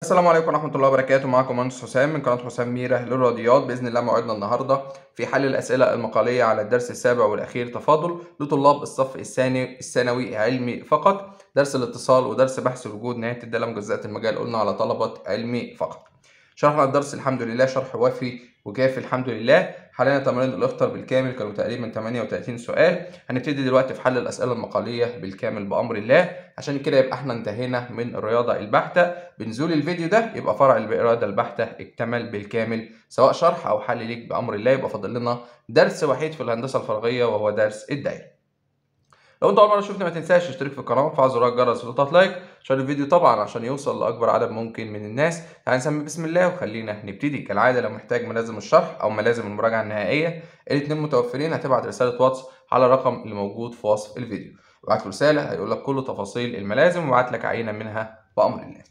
السلام عليكم ورحمة الله وبركاته معكم مهندس حسام من قناة حسام ميرة للرياضيات بإذن الله موعدنا النهاردة في حل الأسئلة المقالية على الدرس السابع والأخير تفاضل لطلاب الصف الثاني الثانوي علمي فقط درس الاتصال ودرس بحث وجود نهاية الدالة مجزأة المجال قلنا على طلبة علمي فقط شرحنا الدرس الحمد لله شرح وافي وكافي الحمد لله حلينا تمارين الاختر بالكامل كانوا تقريبا 38 سؤال هنبتدي دلوقتي في حل الاسئله المقاليه بالكامل بامر الله عشان كده يبقى احنا انتهينا من الرياضه البحته بنزول الفيديو ده يبقى فرع الرياضه البحته اكتمل بالكامل سواء شرح او حل ليك بامر الله يبقى فاضل لنا درس وحيد في الهندسه الفراغيه وهو درس الدايره لو انت اول مره شفتني ما تنساش تشترك في القناه وتفعل زرار الجرس وتضغط لايك عشان الفيديو طبعا عشان يوصل لاكبر عدد ممكن من الناس تعالى نسمي بسم الله وخلينا نبتدي كالعاده لو محتاج ملازم الشرح او ملازم المراجعه النهائيه الاثنين متوفرين هتبعت رساله واتس على الرقم اللي موجود في وصف الفيديو ابعت رساله هيقول لك كل تفاصيل الملازم وابعت لك عينه منها بامر الله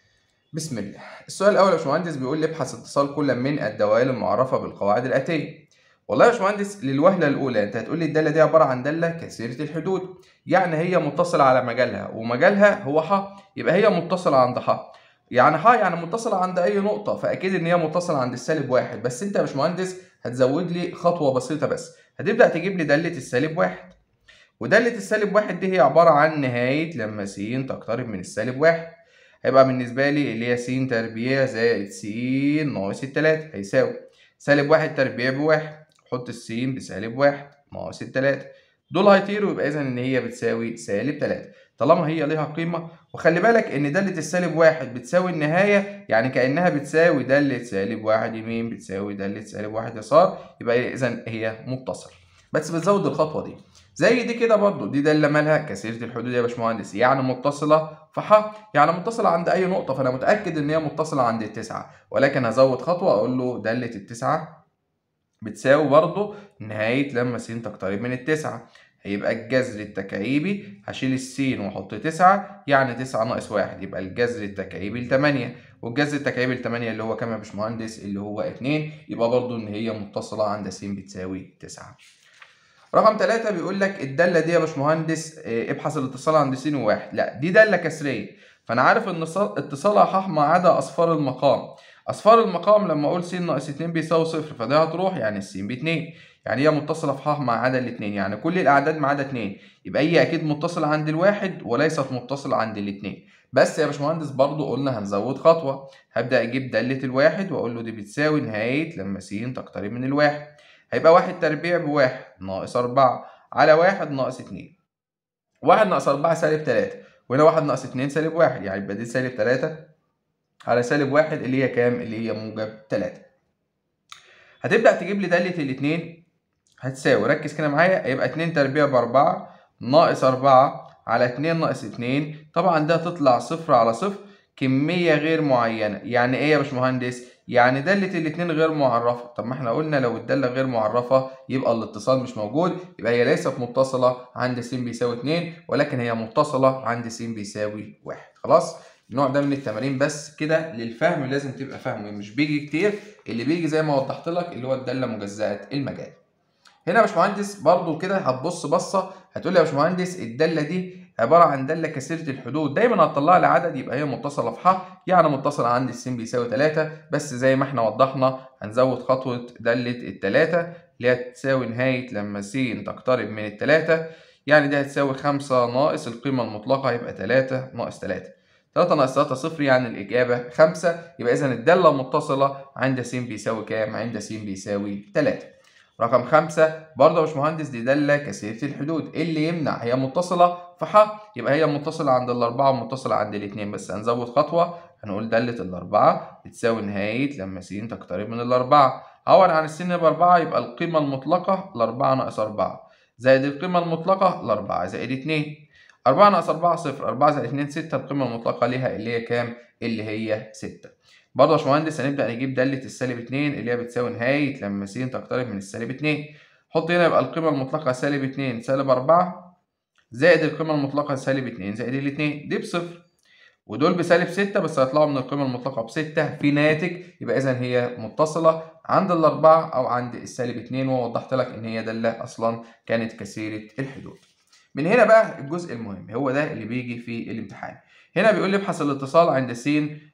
بسم الله السؤال الاول يا باشمهندس بيقول لي ابحث اتصال كل من الدوال المعرفه بالقواعد الاتيه والله يا باشمهندس للوهله الاولى انت هتقول لي الداله دي عباره عن داله كثيره الحدود يعني هي متصله على مجالها ومجالها هو ح يبقى هي متصله عند ح يعني ح يعني متصله عند اي نقطه فاكيد ان هي متصله عند السالب واحد بس انت يا باشمهندس هتزود لي خطوه بسيطه بس هتبدا تجيب لي داله السالب واحد وداله السالب واحد دي هي عباره عن نهايه لما س تقترب من السالب واحد هيبقى بالنسبه لي اللي هي س تربيع زائد س ناقص التلاته هيساوي سالب واحد تربيع بواحد حط السين بسالب واحد ناقص التلاتة دول هيطيروا يبقى إذا إن هي بتساوي سالب تلاتة طالما هي ليها قيمة وخلي بالك إن دالة السالب واحد بتساوي النهاية يعني كأنها بتساوي دالة سالب واحد يمين بتساوي دالة سالب واحد يسار يبقى إذا هي متصلة بس بتزود الخطوة دي زي دي كده برضو دي دالة مالها كثيرة الحدود يا باشمهندس يعني متصلة في ح يعني متصلة عند أي نقطة فأنا متأكد إن هي متصلة عند التسعة ولكن هزود خطوة أقول له دالة التسعة بتساوي برضه نهاية لما س تقترب من التسعة هيبقى الجذر التكعيبي هشيل السين واحط تسعة يعني تسعة ناقص واحد يبقى الجذر التكعيبي لتمانية والجذر التكعيبي لتمانية اللي هو كام يا باشمهندس اللي هو اتنين يبقى برضه إن هي متصلة عند س بتساوي تسعة. رقم تلاتة بيقول لك الدالة دي يا باشمهندس ابحث الاتصال عند س وواحد لا دي دالة كسرية فأنا عارف إن اتصالها ح ما عدا أصفار المقام اصفار المقام لما اقول س ناقص 2 بيساوي صفر فده هتروح يعني الس ب 2 يعني هي متصله في ح ما عدا الاثنين يعني كل الاعداد ما عدا 2 يبقى هي اكيد متصله عند الواحد وليست متصله عند الاثنين بس يا باشمهندس برضو قلنا هنزود خطوه هبدا اجيب داله الواحد واقول له دي بتساوي نهايه لما س تقترب من الواحد هيبقى واحد تربيع بواحد ناقص أربعة على واحد ناقص اتنين واحد ناقص أربعة سالب تلاتة وهنا واحد ناقص اتنين سالب واحد يعني يبقى دي سالب تلاتة على سالب واحد اللي هي كام؟ اللي هي موجب تلاتة. هتبدأ تجيب لي دالة الاتنين هتساوي ركز كده معايا هيبقى اتنين تربيع بأربعة ناقص أربعة على اتنين ناقص اتنين طبعا ده تطلع صفر على صفر كمية غير معينة يعني ايه يا باشمهندس؟ يعني دالة الاتنين غير معرفة طب ما احنا قلنا لو الدالة غير معرفة يبقى الاتصال مش موجود يبقى هي ليست متصلة عند س بيساوي اتنين ولكن هي متصلة عند س بيساوي واحد خلاص؟ النوع ده من التمارين بس كده للفهم لازم تبقى فاهمه مش بيجي كتير اللي بيجي زي ما وضحت لك اللي هو الداله مجزاه المجال هنا يا باشمهندس برضو كده هتبص بصه هتقول لي يا باشمهندس الداله دي عباره عن داله كثيره الحدود دايما هتطلع لي عدد يبقى هي متصله في ح يعني متصله عند الس بيساوي 3 بس زي ما احنا وضحنا هنزود خطوه داله الثلاثه اللي هي تساوي نهايه لما س تقترب من الثلاثه يعني دي هتساوي 5 ناقص القيمه المطلقه يبقى 3 ناقص 3 3 ناقص 3 صفر يعني الإجابة 5 يبقى إذا الدالة متصلة عند س بيساوي كام؟ عند س بيساوي 3 رقم 5 برضه يا باشمهندس دي دالة كثيرة الحدود إيه اللي يمنع؟ هي متصلة في ح يبقى هي متصلة عند الأربعة ومتصلة عند الاتنين بس هنزود خطوة هنقول دالة الأربعة بتساوي نهاية لما س تقترب من الأربعة عوض عن السن بأربعة يبقى القيمة المطلقة الأربعة ناقص أربعة زائد القيمة المطلقة الأربعة زائد اتنين أربعة ناقص أربعة صفر أربعة زائد اتنين ستة القيمة المطلقة ليها اللي هي كام؟ اللي هي ستة برضه يا باشمهندس هنبدأ نجيب دالة السالب اتنين اللي هي بتساوي نهاية لما س تقترب من السالب اتنين حط هنا يبقى القيمة المطلقة سالب اتنين سالب أربعة زائد القيمة المطلقة سالب اتنين زائد الاتنين دي بصفر ودول بسالب ستة بس هيطلعوا من القيمة المطلقة بستة في ناتج يبقى إذا هي متصلة عند الأربعة أو عند السالب اتنين ووضحت لك إن هي دالة أصلا كانت كثيرة الحدود. من هنا بقى الجزء المهم هو ده اللي بيجي في الامتحان هنا بيقول لي ابحث الاتصال عند س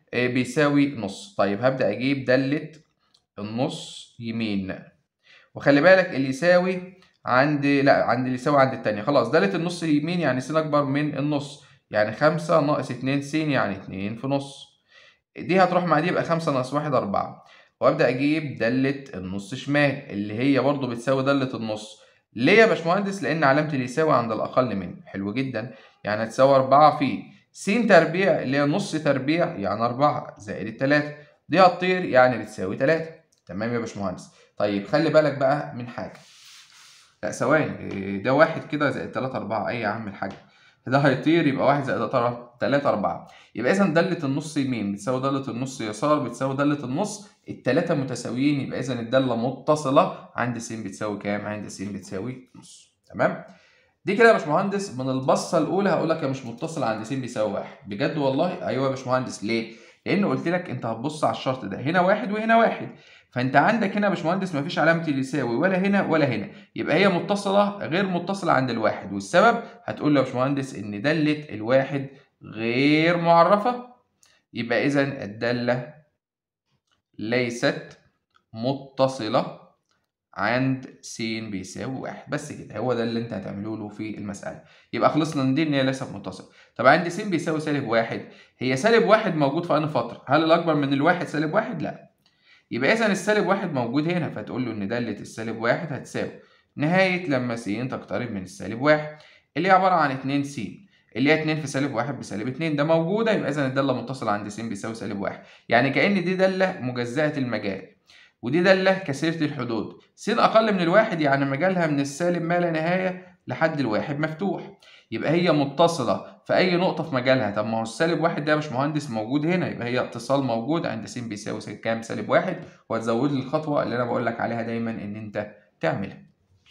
آه، بيساوي نص طيب هبدأ أجيب دالة النص يمين وخلي بالك اللي يساوي عند لا عند اللي يساوي عند التانية خلاص دالة النص يمين يعني س أكبر من النص يعني خمسة ناقص اتنين س يعني اتنين في نص دي هتروح مع دي يبقى خمسة ناقص واحد أربعة وأبدأ أجيب دالة النص شمال اللي هي برضو بتساوي دالة النص ليه يا باشمهندس؟ لأن علامة اللي يساوي عند الأقل منه حلو جدا يعني هتساوي أربعة في س تربيع اللي هي نص تربيع يعني أربعة زائد التلاتة دي هتطير يعني بتساوي تلاتة تمام يا باشمهندس طيب خلي بالك بقى من حاجة لا ثواني ده واحد كده زائد تلاتة أربعة أي يا عم الحاج ده هيطير يبقى واحد زائد تلاتة أربعة يبقى إذا دالة النص يمين بتساوي دالة النص يسار بتساوي دالة النص التلاتة متساويين يبقى إذا الدالة متصلة عند س بتساوي كام؟ عند س بتساوي نص تمام؟ دي كده يا باشمهندس من البصة الأولى هقول لك هي مش متصلة عند س بيساوي واحد بجد والله أيوه يا باشمهندس ليه؟ لأن قلت لك أنت هتبص على الشرط ده هنا واحد وهنا واحد فانت عندك هنا يا باشمهندس مفيش علامه اللي يساوي ولا هنا ولا هنا يبقى هي متصله غير متصله عند الواحد والسبب هتقول له يا باشمهندس ان داله الواحد غير معرفه يبقى اذا الداله ليست متصله عند س بيساوي واحد بس كده هو ده اللي انت هتعمله له في المساله يبقى خلصنا من دي ان هي ليست متصله طب عند س بيساوي سالب واحد هي سالب واحد موجود في انهي فتره هل الاكبر من الواحد سالب واحد لا يبقى إذا السالب واحد موجود هنا فتقول له إن دالة السالب واحد هتساوي نهاية لما س تقترب من السالب واحد اللي هي عبارة عن اتنين س اللي هي اتنين في سالب واحد بسالب اتنين ده موجودة يبقى إذا الدالة متصلة عند س بيساوي سالب واحد يعني كأن دي دالة مجزأة المجال ودي دالة كثيرة الحدود س أقل من الواحد يعني مجالها من السالب ما لا نهاية لحد الواحد مفتوح يبقى هي متصلة في أي نقطة في مجالها طب ما هو السالب واحد ده يا باشمهندس موجود هنا يبقى هي اتصال موجود عند س بيساوي كام سالب واحد وهتزود لي الخطوة اللي أنا بقول لك عليها دايما إن أنت تعملها.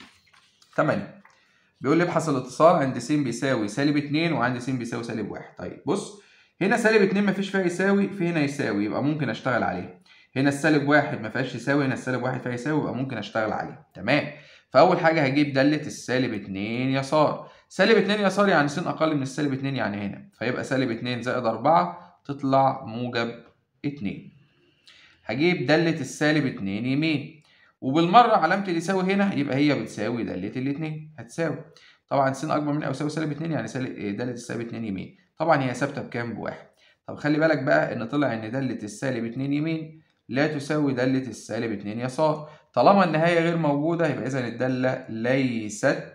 8 بيقول لي ابحث الاتصال عند س بيساوي سالب 2 وعند س بيساوي سالب 1 طيب بص هنا سالب 2 مفيش فيها يساوي في هنا يساوي يبقى ممكن اشتغل عليه هنا السالب 1 ما فيهاش يساوي هنا السالب 1 فيها يساوي يبقى ممكن اشتغل عليه تمام فاول حاجه هجيب داله السالب 2 يسار سالب 2 يسار يعني س اقل من السالب 2 يعني هنا فيبقى سالب 2 زائد 4 تطلع موجب 2 هجيب داله السالب 2 يمين وبالمره علامه اللي يساوي هنا يبقى هي بتساوي داله الاثنين هتساوي طبعا س اكبر من او يساوي سالب 2 يعني سالب داله السالب 2 يمين طبعا هي ثابته بكام بواحد طب خلي بالك بقى ان طلع ان داله السالب 2 يمين لا تساوي داله السالب 2 يسار طالما النهايه غير موجوده يبقى اذا الداله ليست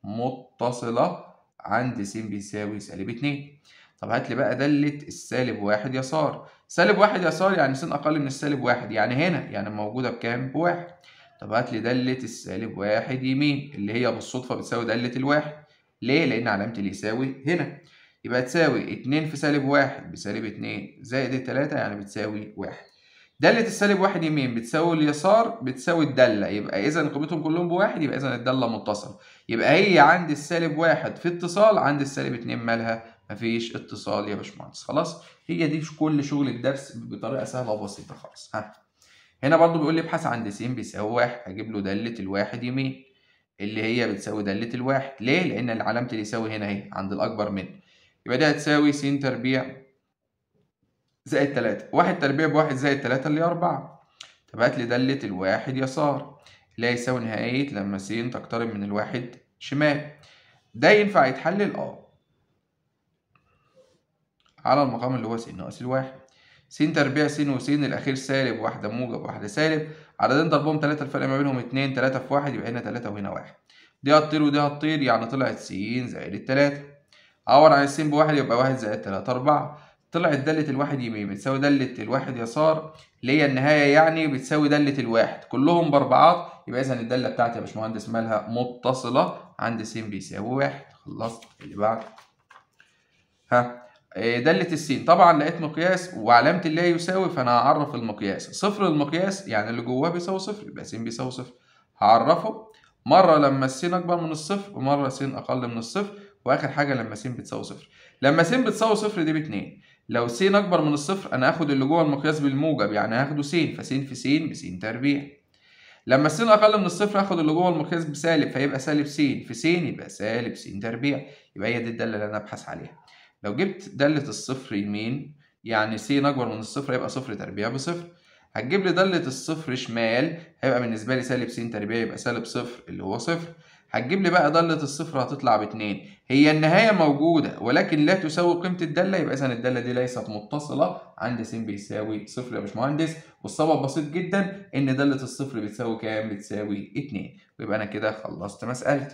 متصلة عند س بيساوي سالب اتنين طب هات لي بقى دالة السالب واحد يسار سالب واحد يسار يعني س أقل من السالب واحد يعني هنا يعني موجودة بكام؟ بواحد طب هات لي دالة السالب واحد يمين اللي هي بالصدفة بتساوي دالة الواحد ليه؟ لأن علامة اللي يساوي هنا يبقى تساوي اتنين في سالب واحد بسالب اتنين زائد التلاتة يعني بتساوي واحد دالة السالب واحد يمين بتساوي اليسار بتساوي الدالة يبقى إذا قيمتهم كلهم بواحد يبقى إذا الدالة متصلة يبقى هي عند السالب واحد في اتصال عند السالب اتنين مالها مفيش اتصال يا باشمهندس خلاص هي دي كل شغل الدرس بطريقة سهلة وبسيطة خالص ها هنا برضو بيقول لي ابحث عند س بيساوي واحد هجيب له دالة الواحد يمين اللي هي بتساوي دالة الواحد ليه؟ لأن علامة اللي يساوي هنا اهي عند الأكبر منه يبقى دي هتساوي س تربيع زائد تلاتة واحد تربيع بواحد زائد تلاتة اللي هي أربعة طب هات لي دالة الواحد يسار اللي هيساوي نهاية لما س تقترب من الواحد شمال ده ينفع يتحلل اه على المقام اللي هو س ناقص الواحد س تربيع س وس الأخير سالب واحدة موجب واحدة سالب عددين ضربهم تلاتة الفرق ما بينهم اتنين تلاتة في واحد يبقى هنا تلاتة وهنا واحد دي هتطير ودي هتطير يعني طلعت س زائد التلاتة عوض عن الس بواحد يبقى واحد زائد تلاتة أربعة طلعت دالة الواحد يمين بتساوي دالة الواحد يسار اللي هي النهاية يعني بتساوي دالة الواحد كلهم بأربعات يبقى إذا الدالة بتاعتي يا باشمهندس مالها متصلة عند س بيساوي واحد خلصت اللي بعد ها دالة السين طبعا لقيت مقياس وعلامة اللي هي يساوي فأنا هعرف المقياس صفر المقياس يعني اللي جواه بيساوي صفر يبقى س بيساوي صفر هعرفه مرة لما السين أكبر من الصفر ومرة س أقل من الصفر وآخر حاجة لما س بتساوي صفر لما س بتساوي صفر دي باتنين لو س اكبر من الصفر انا هاخد اللي جوه المقياس بالموجب يعني هاخده س فس في س بس تربيع لما س اقل من الصفر هاخد اللي جوه المقياس بسالب فيبقى سالب س في س يبقى سالب س تربيع يبقى هي دي الداله اللي انا ابحث عليها لو جبت داله الصفر يمين يعني س أكبر من الصفر هيبقى صفر تربيع بصفر هتجيب لي دالة الصفر شمال هيبقى بالنسبة لي سالب س تربيع يبقى سالب صفر اللي هو صفر هتجيب لي بقى دالة الصفر هتطلع باتنين هي النهاية موجودة ولكن لا تساوي قيمة الدالة يبقى إذا الدالة دي ليست متصلة عند س بيساوي صفر يا باشمهندس والسبب بسيط جدا إن دالة الصفر بتساوي كام؟ بتساوي اتنين ويبقى أنا كده خلصت مسألتي.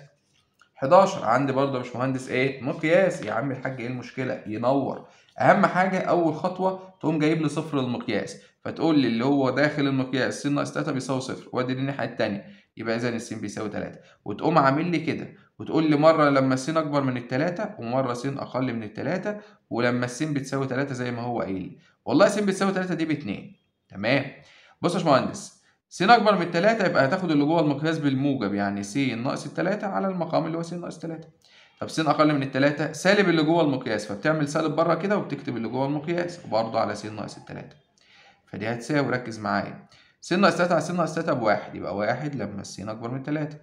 11 عندي برضه يا باشمهندس إيه؟ مقياس يا عم الحاج إيه المشكلة؟ ينور. أهم حاجة أول خطوة تقوم جايب لي صفر المقياس فتقول لي اللي هو داخل المقياس س ناقص 3 بيساوي صفر وادي الناحية التانية يبقى إذا الس بيساوي 3 وتقوم عامل لي كده وتقول لي مرة لما س أكبر من التلاتة ومرة س أقل من التلاتة ولما الس بتساوي تلاتة زي ما هو قايل والله س بتساوي تلاتة دي باتنين تمام بص يا باشمهندس س أكبر من التلاتة يبقى هتاخد اللي جوه المقياس بالموجب يعني س ناقص التلاتة على المقام اللي هو س ناقص تلاتة طب س أقل من التلاتة سالب اللي جوه المقياس فبتعمل سالب بره كده وبتكتب اللي جوه المقياس وبرضه على س ناقص التلاتة فدي هتساوي ركز معايا س ناقص تلاتة على س ناقص تلاتة بواحد يبقى واحد لما الس أكبر من التلاتة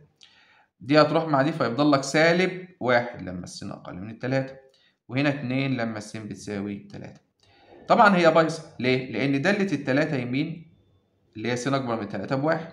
دي هتروح مع دي فيفضل لك سالب واحد لما الس أقل من التلاتة وهنا اتنين لما الس بتساوي تلاتة طبعا هي بايظة ليه؟ لأن دالة التلاتة يمين اللي هي س أكبر من التلاتة بواحد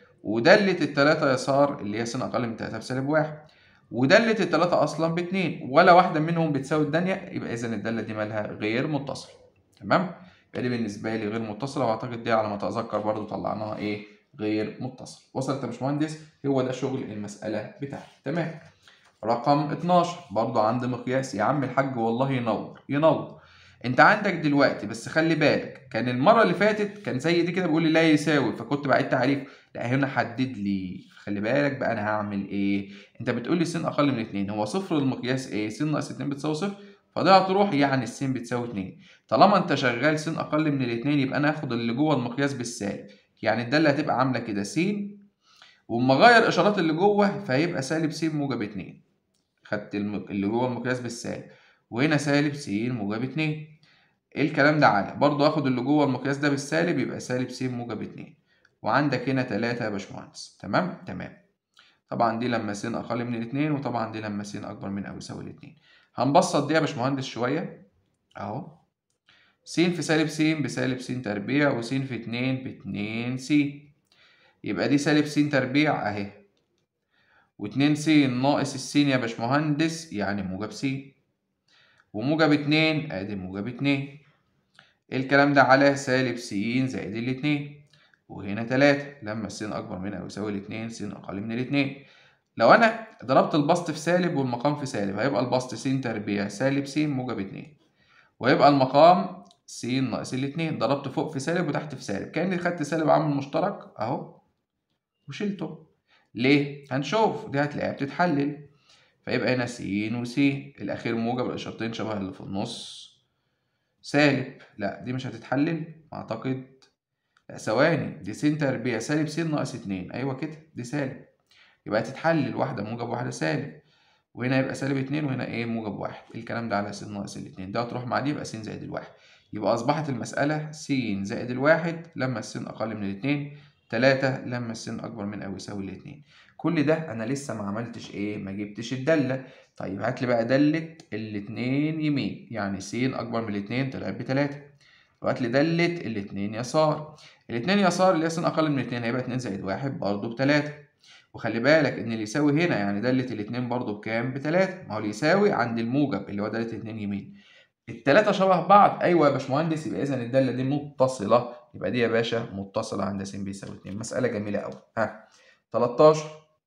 ودالة التلاتة يسار اللي هي س أقل من التلاتة بسالب واحد ودالة التلاتة أصلا باتنين ولا واحدة منهم بتساوي التانية يبقى إذا الدالة دي مالها غير متصلة تمام؟ يبقى دي بالنسبة لي غير متصلة وأعتقد دي على ما أتذكر برضو طلعناها إيه؟ غير متصل وصلت يا باشمهندس هو ده شغل المسألة بتاعتي تمام رقم 12 برضو عندي مقياس يا عم الحاج والله ينور ينور انت عندك دلوقتي بس خلي بالك كان المره اللي فاتت كان زي دي كده بيقول لي لا يساوي فكنت بعيد تعريف لا هنا حدد لي خلي بالك بقى انا هعمل ايه انت بتقول لي س اقل من 2 هو صفر المقياس ايه س ناقص 2 بتساوي صفر فده هتروح يعني الس بتساوي 2 طالما انت شغال س اقل من الاثنين يبقى انا هاخد اللي جوه المقياس بالسالب يعني الداله هتبقى عامله كده س واما اغير اشارات اللي جوه فهيبقى سالب س موجب 2 خدت اللي جوه المقياس بالسالب وهنا سالب س موجب 2 ايه الكلام ده على برضه اخد اللي جوه المقياس ده بالسالب يبقى سالب س موجب 2 وعندك هنا 3 يا باشمهندس تمام تمام طبعا دي لما س اقل من الاتنين وطبعا دي لما س اكبر من او يساوي الاتنين هنبسط دي يا باشمهندس شويه اهو س في سالب س بسالب س تربيع وس في 2 باتنين س يبقى دي سالب س تربيع اهي واتنين س ناقص السين يا باشمهندس يعني موجب س وموجب اتنين ادي موجب اتنين الكلام ده على سالب س زائد الاتنين وهنا تلاتة لما الس أكبر من أو يساوي الاتنين س أقل من الاتنين لو أنا ضربت البسط في سالب والمقام في سالب هيبقى البسط س تربيع سالب س موجب اتنين ويبقى المقام س ناقص الاتنين ضربت فوق في سالب وتحت في سالب كأني خدت سالب عامل مشترك أهو وشلته ليه؟ هنشوف دي هتلاقيها بتتحلل فيبقى هنا س وس الأخير موجب الإشارتين شبه اللي في النص سالب لا دي مش هتتحلل أعتقد لا ثواني دي س تربيع سالب س ناقص اتنين أيوة كده دي سالب يبقى هتتحلل واحدة موجب واحدة سالب وهنا يبقى سالب اتنين وهنا ايه موجب واحد الكلام ده على س ناقص الاتنين ده هتروح مع دي يبقى س زائد الواحد يبقى أصبحت المسألة س زائد الواحد لما الس أقل من الاتنين تلاتة لما الس أكبر من أو يساوي الاتنين كل ده أنا لسه ما عملتش إيه ما جبتش الدالة طيب هات لي بقى دالة الاتنين يمين يعني س أكبر من الاتنين طلعت بتلاتة وهات لي دالة الاتنين يسار الاتنين يسار اللي هي س أقل من الاتنين هيبقى اتنين زائد واحد برضه بتلاتة وخلي بالك إن اللي يساوي هنا يعني دالة الاتنين برضه بكام؟ بتلاتة ما هو اللي يساوي عند الموجب اللي هو دالة الاتنين يمين التلاتة شبه بعض أيوة يا باشمهندس يبقى إذا الدالة دي متصلة يبقى دي يا باشا متصلة عند س بيساوي اتنين مسألة جميلة أوي ها 13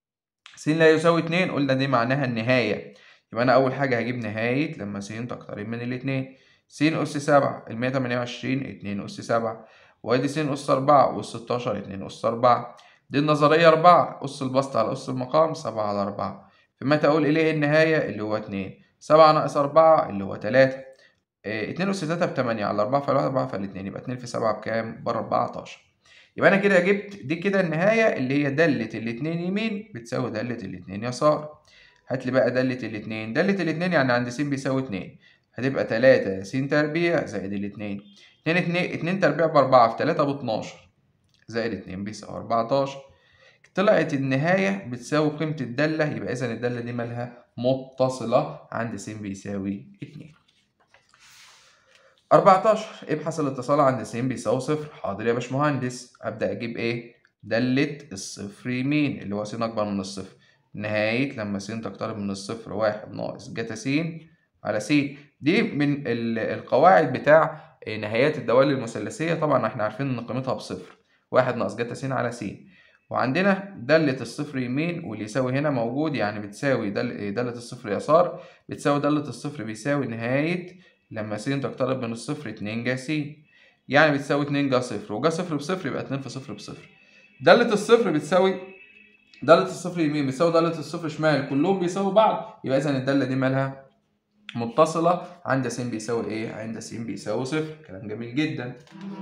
س لا يساوي اتنين قلنا دي معناها النهاية يبقى أنا أول حاجة هجيب نهاية لما س تقترب من الاتنين س أس سبعة المية تمانية وعشرين اتنين أس سبعة وأدي س أس أربعة والستاشر اتنين أس أربعة دي النظرية أربعة أس البسط على أس المقام سبعة على أربعة فما تقول إليه النهاية اللي هو اتنين سبعة ناقص أربعة اللي هو تلاتة اه اتنين أس تلاتة بتمانية على أربعة فالواحد أربعة فالاتنين يبقى اتنين في سبعة بكام؟ بأربعتاشر يبقى أنا كده جبت دي كده النهاية اللي هي دالة الاتنين يمين بتساوي دالة الاتنين يسار هات لي بقى دالة الاتنين دالة الاتنين يعني عند س بيساوي اتنين هتبقى تلاتة س تربيع زائد الاتنين اتنين اتنين اتنين تربيع بأربعة في تلاتة باتناشر زائد اتنين بيساوي أربعتاشر طلعت النهاية بتساوي قيمة الدالة يبقى إذا الدالة دي مالها متصلة عند س بيساوي اتنين 14 ابحث الاتصال عند س بيساوي صفر حاضر يا باشمهندس أبدأ أجيب إيه؟ دالة الصفر يمين اللي هو س أكبر من الصفر نهاية لما س تقترب من الصفر واحد ناقص جتا س على س دي من القواعد بتاع نهايات الدوال المثلثية طبعا احنا عارفين إن قيمتها بصفر واحد ناقص جتا س على س وعندنا دالة الصفر يمين واللي يساوي هنا موجود يعني بتساوي دل... دالة الصفر يسار بتساوي دالة الصفر بيساوي نهاية لما س تقترب من الصفر اتنين جا س يعني بتساوي اتنين جا صفر وجا صفر بصفر يبقى اتنين في صفر بصفر دالة الصفر بتساوي دالة الصفر يمين بتساوي دالة الصفر شمال كلهم بيساووا بعض يبقى إذا الدالة دي مالها متصلة عند س بيساوي إيه؟ عند س بيساوي صفر كلام جميل جدا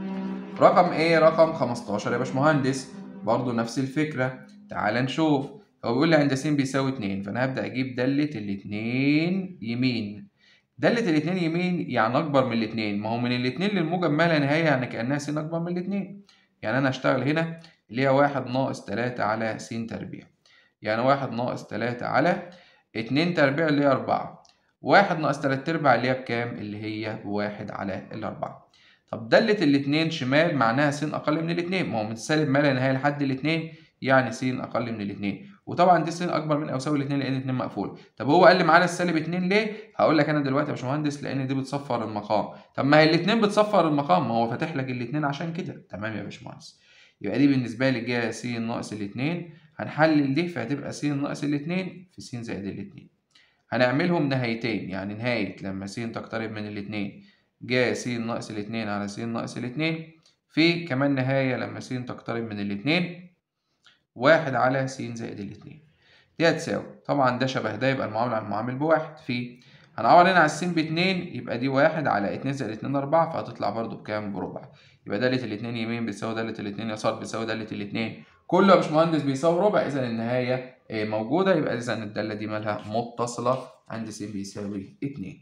رقم إيه؟ رقم 15 يا باشمهندس برضه نفس الفكرة تعال نشوف هو بيقول لي عند س بيساوي 2 فأنا هبدأ أجيب دالة الاتنين يمين دالة الاتنين يمين يعني أكبر من الاتنين ما هو من الاتنين للموجب ما لا نهاية يعني كأنها س أكبر من الاتنين يعني أنا هشتغل هنا اللي هي واحد ناقص تلاتة على س تربيع يعني واحد ناقص تلاتة على اتنين تربيع اللي هي أربعة واحد ناقص تلات أرباع اللي هي بكام؟ اللي هي بواحد على الأربعة طب دالة الاتنين شمال معناها س أقل من الاتنين ما هو من سالب ما لا نهاية لحد الاتنين يعني س أقل من الاتنين وطبعا دي س أكبر من أو يساوي الاتنين لأن الاتنين مقفول طب هو قال لي معانا السالب اتنين ليه؟ هقول لك أنا دلوقتي يا باشمهندس لأن دي بتصفر المقام طب ما هي الاتنين بتصفر المقام ما هو فاتح لك الاتنين عشان كده تمام يا باشمهندس يبقى دي بالنسبة لي جاية س ناقص الاتنين هنحلل دي فهتبقى س ناقص الاتنين في س زائد الاتنين هنعملهم نهايتين يعني نهاية لما س تقترب من الاتنين جا س ناقص الاتنين على س ناقص الاتنين في كمان نهاية لما س تقترب من الاتنين واحد على س زائد الاتنين دي هتساوي طبعا ده شبه ده يبقى المعامل على المعامل بواحد في هنعوض هنا على السين باتنين يبقى دي واحد على اتنين زائد اتنين أربعة فهتطلع برضو بكام بربع يبقى دالة الاتنين يمين بتساوي دالة الاتنين يسار بتساوي دالة الاتنين كله يا باشمهندس بيساوي ربع إذا النهاية موجودة يبقى إذا الدالة دي مالها متصلة عند س بيساوي اتنين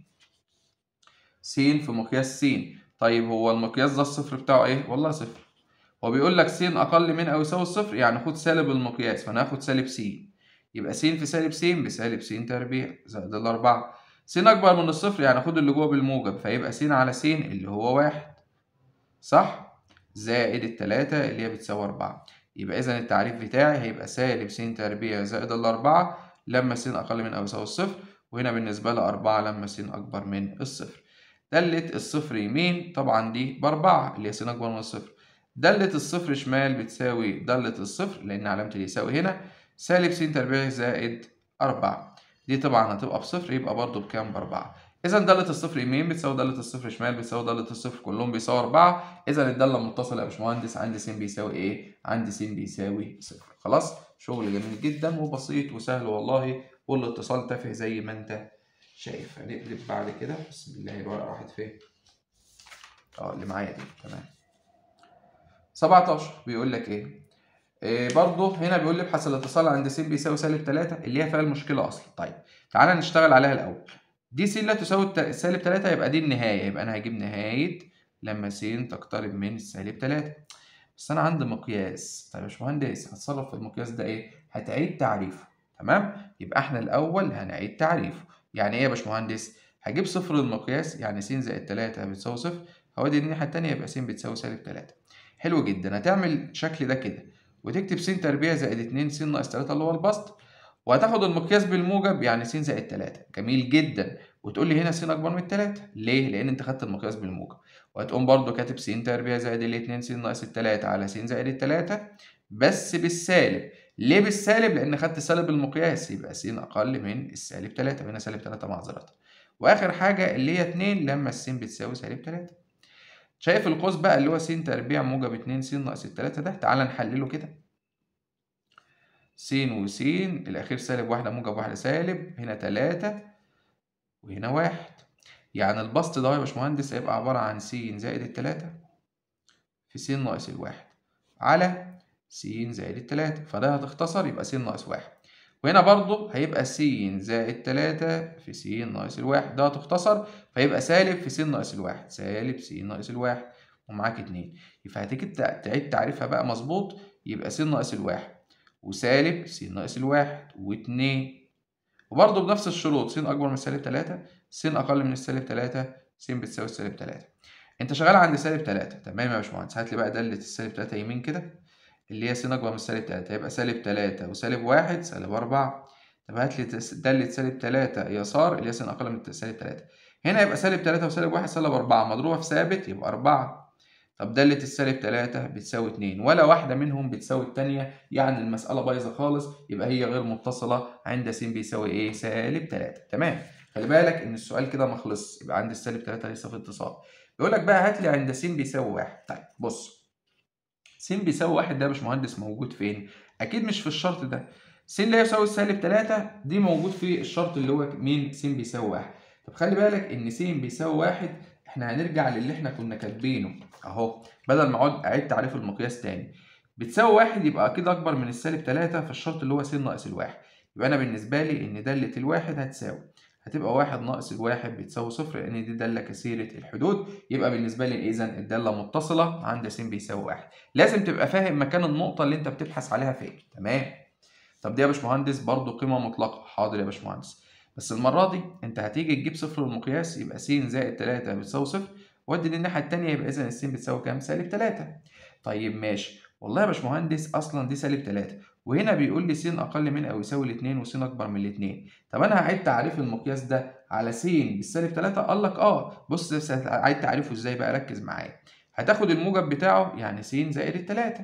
س في مقياس س طيب هو المقياس ده الصفر بتاعه إيه؟ والله صفر هو بيقول لك س أقل من أو يساوي الصفر يعني خد سالب المقياس فأنا هاخد سالب س يبقى س في سالب س بسالب س تربيع زائد الأربعة س أكبر من الصفر يعني خد اللي جوه بالموجب فيبقى س على س اللي هو واحد صح؟ زائد التلاتة اللي هي بتساوي أربعة يبقى إذا التعريف بتاعي هيبقى سالب س تربيع زائد الأربعة لما س أقل من أو يساوي الصفر وهنا بالنسبة لي أربعة لما س أكبر من الصفر دالة الصفر يمين طبعا دي بأربعة اللي هي س أكبر من الصفر دالة الصفر شمال بتساوي دالة الصفر لأن علامة اليساوي هنا سالب س تربيع زائد أربعة دي طبعا هتبقى بصفر يبقى برضو بكام بأربعة إذا دالة الصفر يمين بتساوي دالة الصفر شمال بتساوي دالة الصفر كلهم بيساوي أربعة إذا الدالة متصلة يا باشمهندس عند س بيساوي إيه؟ عند س بيساوي صفر خلاص شغل جميل جدا وبسيط وسهل والله والاتصال تافه زي ما أنت شايف هنقلب بعد كده بسم الله الورقة راحت فين؟ اه اللي معايا دي تمام 17 بيقول لك ايه؟ إيه برضه هنا بيقول لي ابحث الاتصال عند س بيساوي سالب 3 اللي هي فيها المشكلة أصلا طيب تعالى نشتغل عليها الأول دي س لا تساوي سالب 3 يبقى دي النهاية يبقى أنا هجيب نهاية لما س تقترب من السالب 3 بس أنا عندي مقياس طيب يا باشمهندس هتصرف في المقياس ده إيه؟ هتعيد تعريفه تمام؟ يبقى إحنا الأول هنعيد تعريفه يعني إيه يا باشمهندس؟ هجيب صفر المقياس يعني س زائد 3 بتساوي صفر هودي الناحية التانية يبقى س بتساوي سالب 3 حلو جدا هتعمل الشكل ده كده وتكتب س تربيع زائد 2 س ناقص 3 اللي هو البسط وهتاخد المقياس بالموجب يعني س زائد 3 جميل جدا وتقول لي هنا س اكبر من 3 ليه؟ لان انت خدت المقياس بالموجب وهتقوم برضو كاتب س تربيع زائد ال 2 س ناقص 3 على س زائد 3 بس بالسالب ليه بالسالب؟ لان خدت سالب المقياس يبقى س اقل من السالب 3 وهنا سالب 3 معذرة واخر حاجه اللي هي 2 لما الس بتساوي سالب 3 شايف القوس بقى اللي هو س تربيع موجب 2 س ناقص 3 ده تعالى نحلله كده س وس الأخير سالب واحدة موجب واحدة سالب هنا تلاتة وهنا واحد يعني البسط ده يا باشمهندس هيبقى عبارة عن س زائد التلاتة في س ناقص الواحد على س زائد التلاتة فده هتختصر يبقى س ناقص واحد وهنا برضه هيبقى س زائد تلاتة في س ناقص الواحد ده هتختصر فيبقى سالب في س ناقص الواحد سالب س ناقص الواحد ومعاك اتنين فهتيجي تعيد تعريفها بقى مظبوط يبقى س ناقص الواحد وسالب س ناقص الواحد واتنين وبرضه بنفس الشروط س أكبر من سالب تلاتة س أقل من السالب تلاتة س بتساوي السالب تلاتة انت شغال عند سالب 3 تمام يا باشمهندس هات لي بقى داله السالب 3 يمين كده اللي هي س اكبر من سالب 3 هيبقى سالب 3 وسالب 1 سالب 4 طب هات لي داله سالب 3 يسار اللي هي س اقل من سالب 3 هنا يبقى سالب 3 وسالب 1 سالب 4 مضروبه في ثابت يبقى 4 طب دالة السالب 3 بتساوي 2 ولا واحدة منهم بتساوي التانية يعني المسألة بايظة خالص يبقى هي غير متصلة عند س بيساوي ايه؟ سالب 3 تمام خلي بالك ان السؤال كده ما خلصش يبقى عند السالب 3 لسه في اتصال بيقول لك بقى هات لي عند س بيساوي 1 طيب بص س بيساوي 1 ده يا باشمهندس موجود فين؟ أكيد مش في الشرط ده س لا يساوي سالب 3 دي موجود في الشرط اللي هو مين؟ س بيساوي 1 طب خلي بالك ان س بيساوي 1 احنا هنرجع للي احنا كنا كاتبينه اهو بدل ما اقعد اعيد تعريف المقياس تاني بتساوي واحد يبقى اكيد اكبر من السالب 3 في الشرط اللي هو س ناقص الواحد يبقى انا بالنسبه لي ان داله الواحد هتساوي هتبقى واحد ناقص الواحد بتساوي صفر لان دي داله كثيره الحدود يبقى بالنسبه لي اذا الداله متصله عند س بيساوي واحد لازم تبقى فاهم مكان النقطه اللي انت بتبحث عليها فين تمام طب دي يا باشمهندس برضو قيمه مطلقه حاضر يا باشمهندس بس المره دي انت هتيجي تجيب صفر المقياس يبقى س زائد 3 بتساوي صفر ودي للناحيه الثانيه يبقى اذا الس بتساوي كام سالب 3 طيب ماشي والله يا باشمهندس اصلا دي سالب 3 وهنا بيقول لي س اقل من او يساوي الاثنين وس اكبر من الاثنين طب انا هعيد تعريف المقياس ده على س بالسالب 3 قال لك اه بص هعيد تعريفه ازاي بقى ركز معايا هتاخد الموجب بتاعه يعني س زائد الثلاثة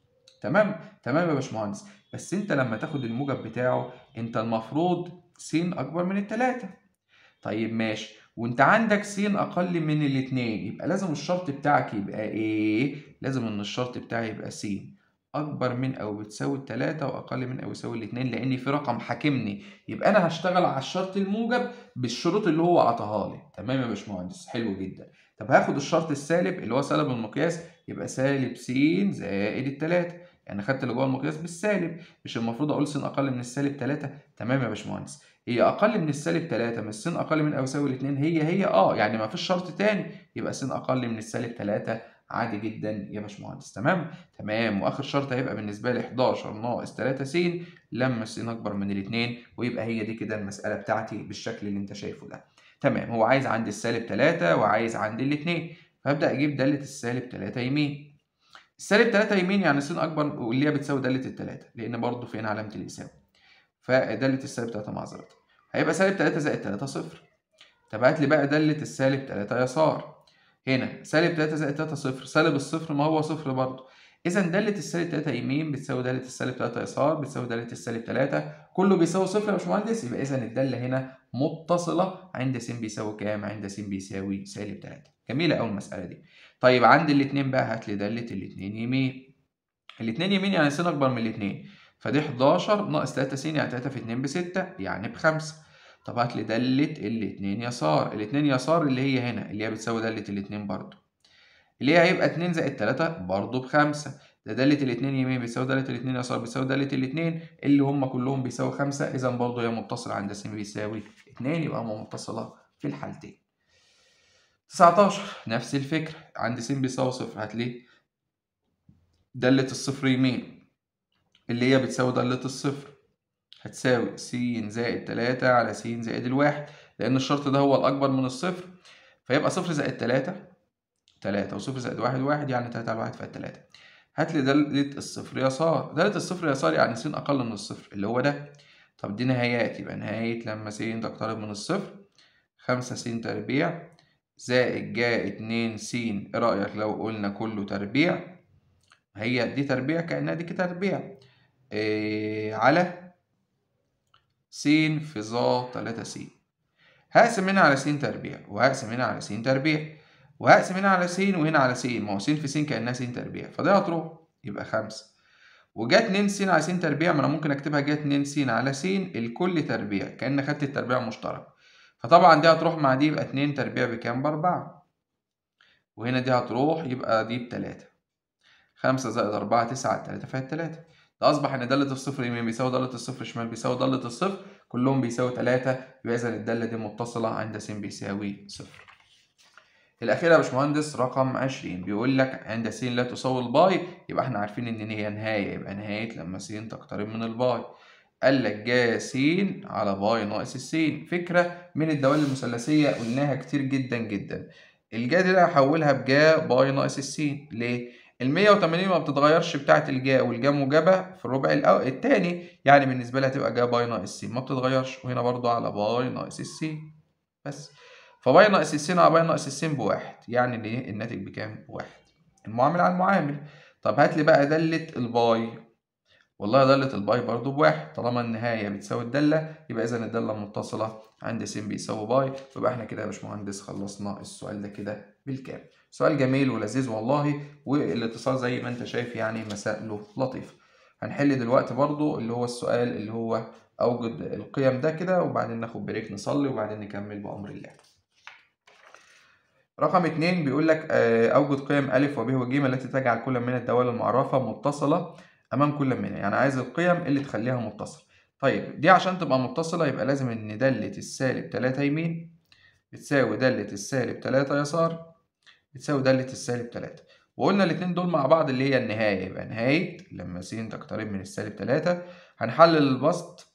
تمام تمام يا باشمهندس بس انت لما تاخد الموجب بتاعه انت المفروض س اكبر من الثلاثة طيب ماشي وانت عندك س اقل من الاتنين يبقى لازم الشرط بتاعك يبقى ايه لازم ان الشرط بتاعي يبقى س اكبر من او بتساوي التلاتة واقل من او يساوي الاتنين لان في رقم حاكمني يبقى انا هشتغل على الشرط الموجب بالشروط اللي هو عطاها لي تمام يا باشمهندس حلو جدا طب هاخد الشرط السالب اللي هو سالب المقياس يبقى سالب س زائد التلاتة يعني خدت اللي جوه المقياس بالسالب مش المفروض اقول س اقل من السالب 3 تمام يا باشمهندس هي اقل من السالب 3 مش س اقل من او يساوي 2 هي هي اه يعني ما فيش شرط تاني يبقى س اقل من السالب 3 عادي جدا يا باشمهندس تمام تمام واخر شرط هيبقى بالنسبه لي 11 ناقص 3 س لما س اكبر من الاثنين ويبقى هي دي كده المساله بتاعتي بالشكل اللي انت شايفه ده تمام هو عايز عندي السالب 3 وعايز عندي الاثنين فهبدا اجيب داله السالب 3 يمين السالب 3 يمين يعني س اكبر واللي هي بتساوي داله الثلاثه لان برضه فين علامه اليساوي فداله السالب 3 معذره هيبقى سالب 3 زائد 3 صفر طب هات لي بقى داله السالب 3 يسار هنا سالب 3 زائد 3 صفر سالب الصفر ما هو صفر برضه اذا داله السالب 3 يمين بتساوي داله السالب 3 يسار بتساوي داله السالب 3 كله بيساوي صفر يا باشمهندس يبقى اذا الداله هنا متصله عند س بيساوي كام عند س بيساوي سالب 3 جميله قوي المساله دي طيب عند الاثنين بقى هات لي داله الاثنين يمين الاثنين يمين يعني س اكبر من الاثنين فدي 11 ناقص 3 س يعني 3 في 2 ب 6 يعني ب 5 طب هات لي دالة الاتنين يسار الاتنين يسار اللي هي هنا اللي هي بتساوي دالة الاتنين برضو اللي هي هيبقى اتنين زائد تلاتة برضو بخمسة ده دالة الاتنين يمين بيساوي دالة الاتنين يسار بيساوي دالة الاتنين اللي هم كلهم بيساوي خمسة إذا برضو هي متصلة عند س بيساوي اتنين يبقى هم متصلة في الحالتين 19 نفس الفكرة عند س بيساوي صفر هات لي دالة الصفر يمين اللي هي بتساوي دالة الصفر هتساوي س زائد تلاتة على س زائد الواحد لأن الشرط ده هو الأكبر من الصفر فيبقى صفر زائد تلاتة تلاتة وصفر زائد واحد واحد يعني تلاتة على واحد فيها تلاتة هات لي دالة الصفر يسار دالة الصفر يسار يعني س أقل من الصفر اللي هو ده طب دي نهايات يبقى نهاية لما س تقترب من الصفر خمسة س تربيع زائد جا اتنين س ايه رأيك لو قلنا كله تربيع هي دي تربيع كأنها دي تربيع إيه على س في ظا تلاتة س هقسم هنا على س تربيع وهقسم هنا على س تربيع وهقسم هنا على س وهنا على س ما هو س في س كأنها س تربيع فده هتروح يبقى خمسة وجا اتنين س على س تربيع ما انا ممكن اكتبها جا اتنين س على س الكل تربيع كأن خدت التربيع مشترك فطبعا دي هتروح مع دي يبقى اتنين تربيع بكام بأربعة وهنا دي هتروح يبقى دي بتلاتة خمسة زائد أربعة تسعة تلاتة فيها التلاتة ده أصبح إن دالة الصفر يمين بيساوي دالة الصفر شمال بيساوي دالة الصفر كلهم بيساوي تلاتة يبقى إذا الدالة دي متصلة عند س بيساوي صفر. الأخيرة يا باشمهندس رقم عشرين بيقول لك عند س لا تساوي الباي يبقى إحنا عارفين إن هي نهاية يبقى نهاية لما س تقترب من الباي. قال لك جا س على باي ناقص السين فكرة من الدوال المثلثية قلناها كتير جدا جدا الجا دي أنا هحولها بجا باي ناقص السين ليه؟ ال 180 ما بتتغيرش بتاعة الجا والجا موجبة في الربع الأو... التاني يعني بالنسبة لها هتبقى جا باي ناقص س ما بتتغيرش وهنا برضو على باي ناقص الس بس فباي ناقص الس على باي ناقص الس بواحد يعني ليه الناتج بكام؟ بواحد المعامل على المعامل طب هات لي بقى دالة الباي والله دالة الباي برضو بواحد طالما النهاية بتساوي الدالة يبقى إذا الدالة متصلة عند س بيساوي باي يبقى احنا كده يا باشمهندس خلصنا السؤال ده كده بالكامل سؤال جميل ولذيذ والله والاتصال زي ما انت شايف يعني مسائله لطيفة هنحل دلوقتي برضو اللي هو السؤال اللي هو أوجد القيم ده كده وبعدين ناخد بريك نصلي وبعدين نكمل بأمر الله رقم اتنين بيقول لك أوجد قيم أ وب وج التي تجعل كل من الدوال المعرفة متصلة أمام كل منها يعني عايز القيم اللي تخليها متصلة طيب دي عشان تبقى متصلة يبقى لازم إن دالة السالب تلاتة يمين بتساوي دالة السالب تلاتة يسار بتساوي دالة السالب تلاتة وقلنا الاتنين دول مع بعض اللي هي النهاية يبقى نهاية لما س تقترب من السالب تلاتة هنحلل البسط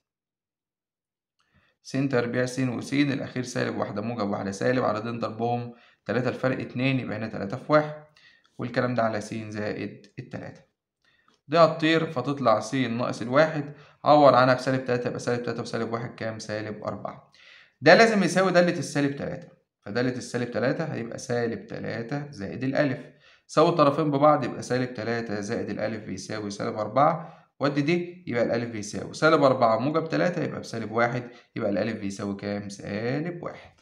س تربيع س وس الأخير سالب واحدة موجب واحدة سالب عددين ضربهم تلاتة الفرق اتنين يبقى هنا تلاتة في واحد والكلام ده على س زائد التلاتة دي هتطير فتطلع س ناقص الواحد عوض عنها بسالب تلاتة يبقى سالب تلاتة وسالب واحد كام سالب أربعة ده لازم يساوي دالة السالب تلاتة فدالة السالب تلاتة هيبقى سالب تلاتة زائد الألف ساوي الطرفين ببعض يبقى سالب تلاتة زائد الألف بيساوي سالب أربعة ودي دي يبقى الألف بيساوي سالب أربعة موجب تلاتة يبقى بسالب واحد يبقى الألف بيساوي كام؟ سالب واحد.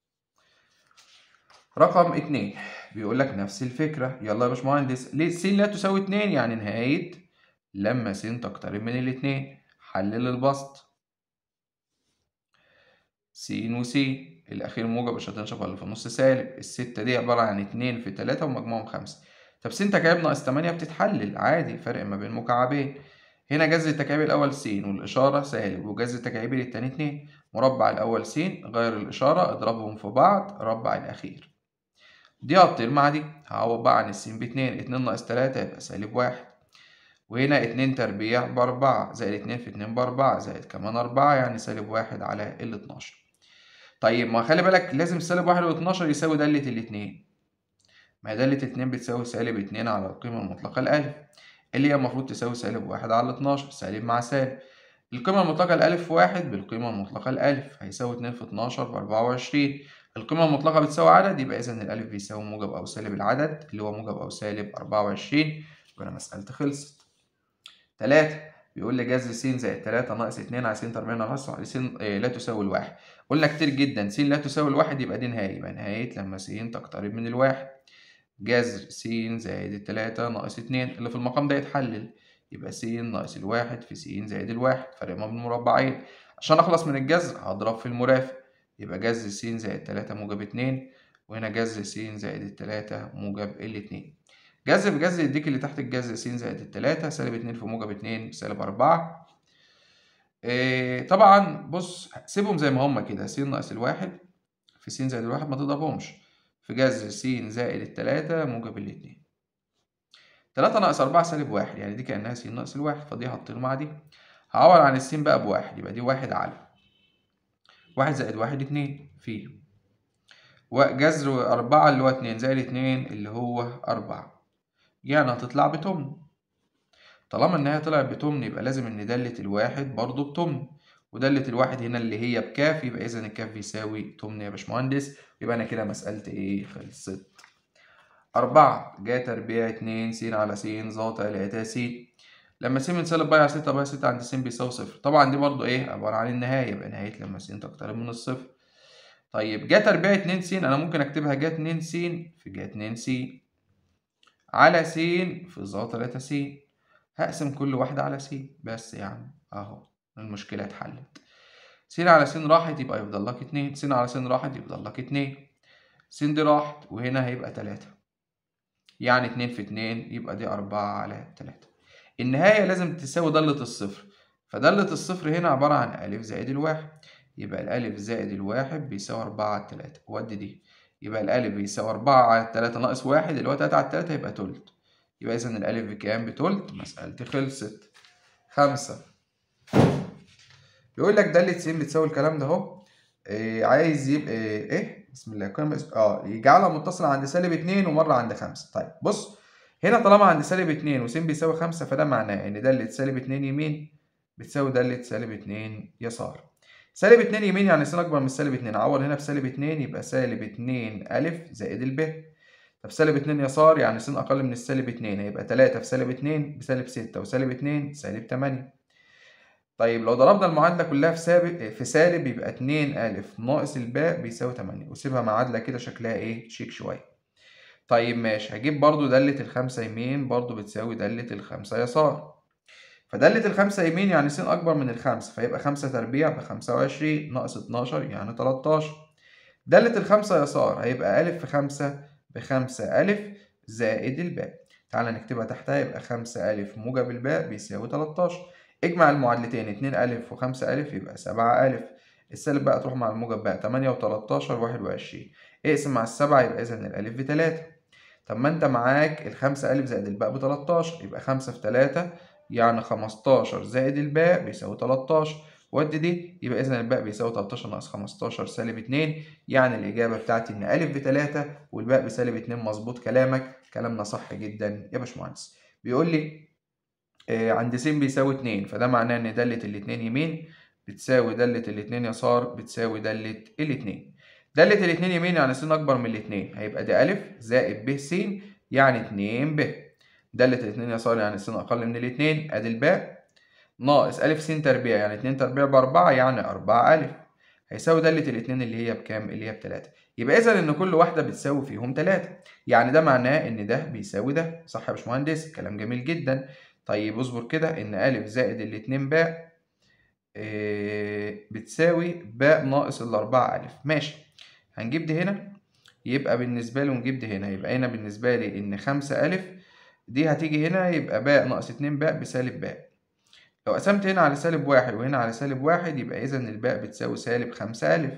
رقم اتنين بيقول لك نفس الفكرة يلا يا باشمهندس ليه س لا تساوي اتنين يعني نهاية لما س تقترب من الاتنين حلل البسط س وس الأخير موجب مش هتنشف اللي في النص سالب الستة دي عبارة عن اتنين في تلاتة ومجموعهم خمسة طب س تكعيب ناقص تمانية بتتحلل عادي فرق ما بين مكعبين هنا جذر التكعيب الأول س والإشارة سالب وجذر التكعيب التاني اتنين مربع الأول س غير الإشارة اضربهم في بعض ربع الأخير دي هتطير مع دي هعوض بقى عن السين باتنين اتنين ناقص تلاتة يبقى سالب واحد وهنا اتنين تربيع بأربعة زائد اتنين في اتنين بأربعة زائد كمان أربعة يعني سالب واحد على الاتناشر طيب ما خلي بالك لازم سالب واحد واتناشر يساوي دالة الاتنين ما دالة اتنين بتساوي سالب اتنين على القيمة المطلقة الألف اللي هي المفروض تساوي سالب واحد على اتناشر سالب مع سالب القيمة المطلقة الألف واحد بالقيمة المطلقة الألف هيساوي اتنين في اتناشر بأربعة وعشرين القيمة المطلقة بتساوي عدد يبقى إذا الألف بيساوي موجب أو سالب العدد اللي هو موجب أو سالب أربعة وعشرين يبقى أنا مسألتي خلصت. تلاتة بيقول لي جذر س زائد تلاتة ناقص اتنين على س تربيع ناقص على س لا تساوي الواحد. قلنا كتير جدا س لا تساوي الواحد يبقى دي نهاية يبقى نهاية لما س تقترب من الواحد. جذر س زائد التلاتة ناقص اتنين اللي في المقام ده يتحلل يبقى س ناقص الواحد في س زائد الواحد فرق ما بين مربعين. عشان أخلص من الجذر هضرب في المرافق. يبقى جذر س زائد تلاتة موجب اتنين وهنا جذر س زائد التلاتة موجب الاتنين جذر بجذر يديك اللي تحت الجذر س زائد التلاتة سالب اتنين في موجب اتنين بسالب أربعة إيه طبعا بص سيبهم زي ما هما كده س ناقص الواحد في س زائد الواحد ما تضربهمش في جذر س زائد التلاتة موجب الاتنين تلاتة ناقص أربعة سالب واحد يعني دي كأنها س ناقص الواحد فدي هتطير مع دي هعوض عن السين بقى بواحد يبقى دي واحد على واحد زائد واحد اتنين في وجذر أربعة اللي هو اتنين زائد اتنين اللي هو أربعة يعني هتطلع بتمن طالما إن هي طلعت بتمن يبقى لازم إن دالة الواحد برضه بتمن ودالة الواحد هنا اللي هي بكاف يبقى إذا الكاف بيساوي تمن يا باشمهندس يبقى أنا كده مسألة إيه خلصت أربعة جا تربيع اتنين س على س ظا تلاتة س لما س من سالب باي على ستة باي ستة عند س بيساوي صفر طبعا دي برضو ايه عبارة عن النهاية يبقى نهاية لما س تقترب من الصفر طيب جا تربيع اتنين س أنا ممكن أكتبها جا اتنين س في جا اتنين س على س في ظا تلاتة س هقسم كل واحدة على س بس يعني أهو المشكلة اتحلت س على س راحت يبقى يفضل لك اتنين س على س راحت يفضل لك اتنين س دي راحت وهنا هيبقى تلاتة يعني اتنين في اتنين يبقى دي أربعة على تلاتة النهاية لازم تساوي دالة الصفر فدالة الصفر هنا عبارة عن ألف زائد الواحد يبقى الألف زائد الواحد بيساوي أربعة على التلاتة ودي دي يبقى الألف بيساوي أربعة على التلاتة ناقص واحد اللي هو تلاتة على التلاتة يبقى تلت يبقى إذا الألف بكام بتلت مسألتي خلصت خمسة بيقول لك دالة س بتساوي الكلام ده أهو إيه عايز يبقى ايه بسم الله قيم اه يجعلها متصلة عند سالب 2 ومرة عند 5 طيب بص هنا طالما عند سالب 2 وس بيساوي 5 فده معناه ان دالة سالب 2 يمين بتساوي دالة سالب 2 يسار سالب 2 يمين يعني س اكبر من سالب 2 عوض هنا بسالب 2 يبقى سالب 2 ا زائد الب طب سالب 2 يسار يعني س اقل من السالب 2 هيبقى 3 في سالب 2 بسالب 6 وسالب 2 سالب 8 طيب لو ضربنا المعادلة كلها في سالب في سالب يبقى 2 أ ناقص الباء بيساوي 8 وسيبها معادلة كده شكلها إيه شيك شوية. طيب ماشي هجيب برضو دالة الخمسة يمين برضو بتساوي دالة الخمسة يسار. فدالة الخمسة يمين يعني س أكبر من الخمسة فيبقى خمسة تربيع بخمسة وعشرين ناقص اتناشر يعني تلاتاشر. دالة الخمسة يسار هيبقى أ في خمسة بخمسة أ زائد الباء. تعالى نكتبها تحتها يبقى خمسة أ موجب الباء بيساوي تلاتاشر. اجمع المعادلتين 2 أ و5 أ يبقى 7 أ السالب بقى تروح مع الموجب بقى 8 و13 21 اقسم مع السبعة يبقى إذا الألف بتلاتة طب ما أنت معاك الخمسة ألف زائد الباء بتلاتاشر يبقى خمسة في تلاتة يعني خمستاشر زائد الباء بيساوي تلاتاشر ودي دي يبقى إذا الباء بيساوي 13 ناقص 15 سالب 2 يعني الإجابة بتاعتي إن أ بتلاتة والباء بسالب 2 مظبوط كلامك كلامنا صح جدا يا باشمهندس بيقول لي عند س بيساوي اتنين فده معناه إن دالة الاتنين يمين بتساوي دالة الاتنين يسار بتساوي دالة الاتنين دالة الاتنين يمين يعني س أكبر من الاتنين هيبقى دي أ زائد ب س يعني اتنين ب دالة الاتنين يسار يعني س أقل من الاتنين أدي الباء ناقص أ س تربيع يعني اتنين تربيع بأربعة يعني أربعة أ هيساوي دالة الاتنين اللي هي بكام؟ اللي هي بتلاتة يبقى إذا إن كل واحدة بتساوي فيهم تلاتة يعني ده معناه إن ده بيساوي ده صح يا باشمهندس؟ كلام جميل جدا طيب اصبر كده إن أ زائد الاتنين باء بتساوي باء ناقص الأربعة أ ماشي هنجيب دي هنا يبقى بالنسبة لي ونجيب دي هنا يبقى هنا بالنسبة لي إن خمسة أ دي هتيجي هنا يبقى باء ناقص اتنين باء بسالب باء لو قسمت هنا على سالب واحد وهنا على سالب واحد يبقى إذا الباء بتساوي سالب خمسة أ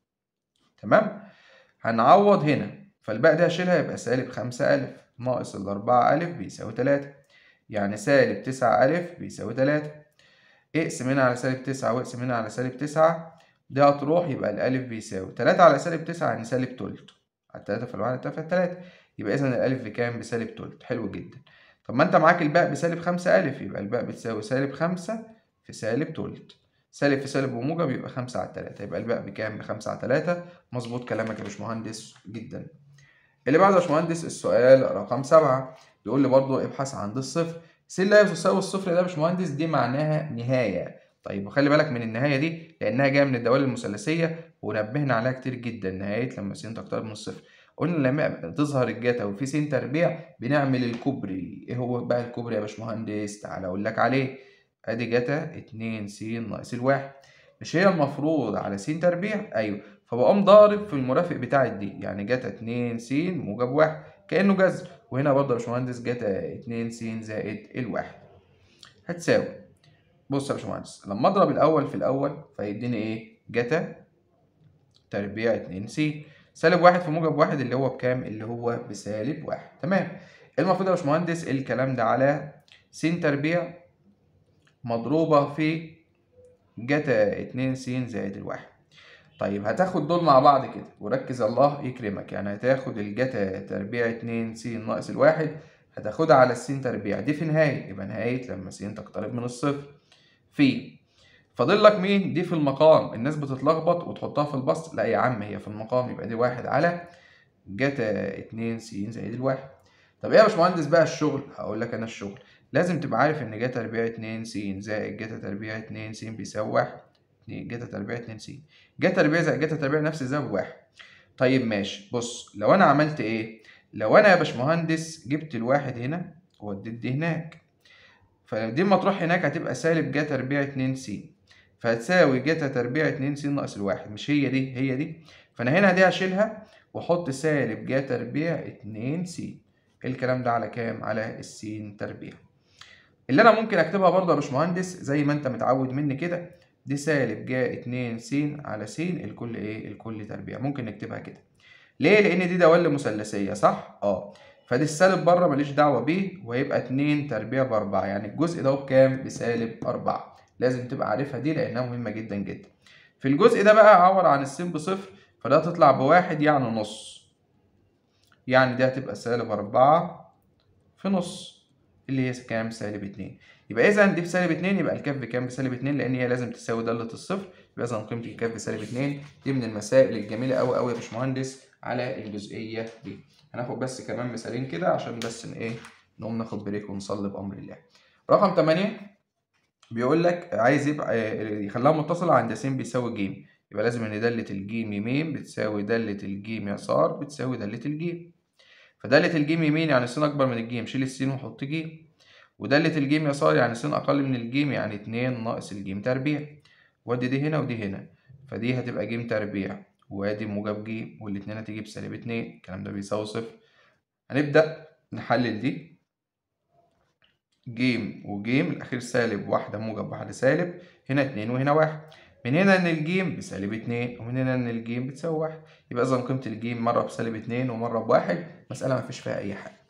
تمام هنعوض هنا فالباء دي هشيلها يبقى سالب خمسة أ ناقص الأربعة أ بيساوي تلاتة يعني سالب تسعة أ بيساوي تلاتة اقسم هنا على سالب تسعة واقسم هنا على سالب تسعة دي هتروح يبقى الألف بيساوي تلاتة على سالب تسعة يعني سالب تلت على التلاتة في الواحد التلاتة في التلاتة يبقى إذا الألف بكام؟ بسالب تلت حلو جدا طب ما أنت معاك الباء بسالب خمسة أ يبقى الباء بتساوي سالب خمسة في سالب تلت سالب في سالب وموجب يبقى خمسة على التلاتة يبقى الباء بكام؟ بخمسة على تلاتة مظبوط كلامك يا باشمهندس جدا اللي بعده يا باشمهندس السؤال رقم سبعة بيقول لي برضه ابحث عند الصفر س لا يساوي الصفر ده يا باشمهندس دي معناها نهاية طيب وخلي بالك من النهاية دي لأنها جاية من الدوال المثلثية ونبهنا عليها كتير جدا نهاية لما س تقترب من الصفر قلنا لما تظهر الجتا وفي س تربيع بنعمل الكوبري ايه هو بقى الكوبري يا باشمهندس تعالى اقول لك عليه ادي جتا 2 س ناقص الواحد مش هي المفروض على س تربيع ايوه فبقوم ضارب في المرافق بتاع دي يعني جتا 2 س موجب واحد كأنه جذر وهنا برضه يا باشمهندس جتا 2 س زائد الواحد هتساوي بص يا باشمهندس لما اضرب الاول في الاول فيديني ايه جتا تربيع 2 س سالب واحد في موجب واحد اللي هو بكام اللي هو بسالب واحد تمام المفروض يا باشمهندس الكلام ده على س تربيع مضروبة في جتا 2 س زائد الواحد طيب هتاخد دول مع بعض كده وركز الله يكرمك يعني هتاخد الجتا تربيع 2 س ناقص الواحد هتاخدها على السين تربيع دي في نهاية يبقى نهاية لما س تقترب من الصفر في فاضل لك مين دي في المقام الناس بتتلخبط وتحطها في البسط لا يا عم هي في المقام يبقى دي واحد على جتا 2 س زائد الواحد طب ايه يا باشمهندس بقى الشغل هقول لك انا الشغل لازم تبقى عارف ان جتا تربيع 2 س زائد جتا تربيع 2 س بيساوي واحد جتا تربيع 2 س جتا تربيع زائد جتا تربيع نفس زي بواحد طيب ماشي بص لو انا عملت ايه لو انا يا باشمهندس جبت الواحد هنا وديت دي هناك فدي لما تروح هناك هتبقى سالب جتا تربيع 2 س فهتساوي جتا تربيع 2 س ناقص الواحد مش هي دي هي دي فانا هنا دي هشيلها واحط سالب جتا تربيع 2 س الكلام ده على كام على السين تربيع اللي انا ممكن اكتبها برضه يا باشمهندس زي ما انت متعود مني كده دي سالب جا 2 س على س الكل ايه الكل تربيع ممكن نكتبها كده ليه لان دي دوال مثلثيه صح اه فدي السالب بره ماليش دعوه بيه وهيبقى 2 تربيع باربعة يعني الجزء ده بكام بسالب 4 لازم تبقى عارفها دي لانها مهمه جدا جدا في الجزء ده بقى عبر عن الس بصفر فده تطلع بواحد يعني نص يعني دي هتبقى سالب أربعة في نص اللي هي كام سالب اتنين يبقى إذا دي بسالب اتنين يبقى الكاف بكام بسالب اتنين لأن هي لازم تساوي دالة الصفر يبقى إذا قيمة الكاف بسالب اتنين دي من المسائل الجميلة أوي أوي يا باشمهندس على الجزئية دي هناخد بس كمان مثالين كده عشان بس إيه نقوم ناخد بريك ونصلي بأمر الله رقم تمانية بيقول لك عايز يبقى يخليها متصلة عند س بيساوي ج يبقى لازم إن دالة الجيم يمين بتساوي دالة الجيم يسار بتساوي دالة الجيم فدالة الجيم يمين يعني س أكبر من الجيم شيل السين وحط ج ودالة الجيم يسار يعني س أقل من الجيم يعني اتنين ناقص الجيم تربيع وادي دي هنا ودي هنا فدي هتبقى ج تربيع وادي موجب ج والاتنين هتيجي بسالب اتنين الكلام ده بيساوي صفر هنبدأ نحلل دي جيم وجيم الأخير سالب واحدة موجب واحدة سالب هنا اتنين وهنا واحد من هنا إن الجيم بسالب اتنين ومن هنا إن الجيم بتساوي واحد يبقى إذا قيمة الجيم مرة بسالب اتنين ومرة بواحد مسألة مفيش فيها أي حاجة.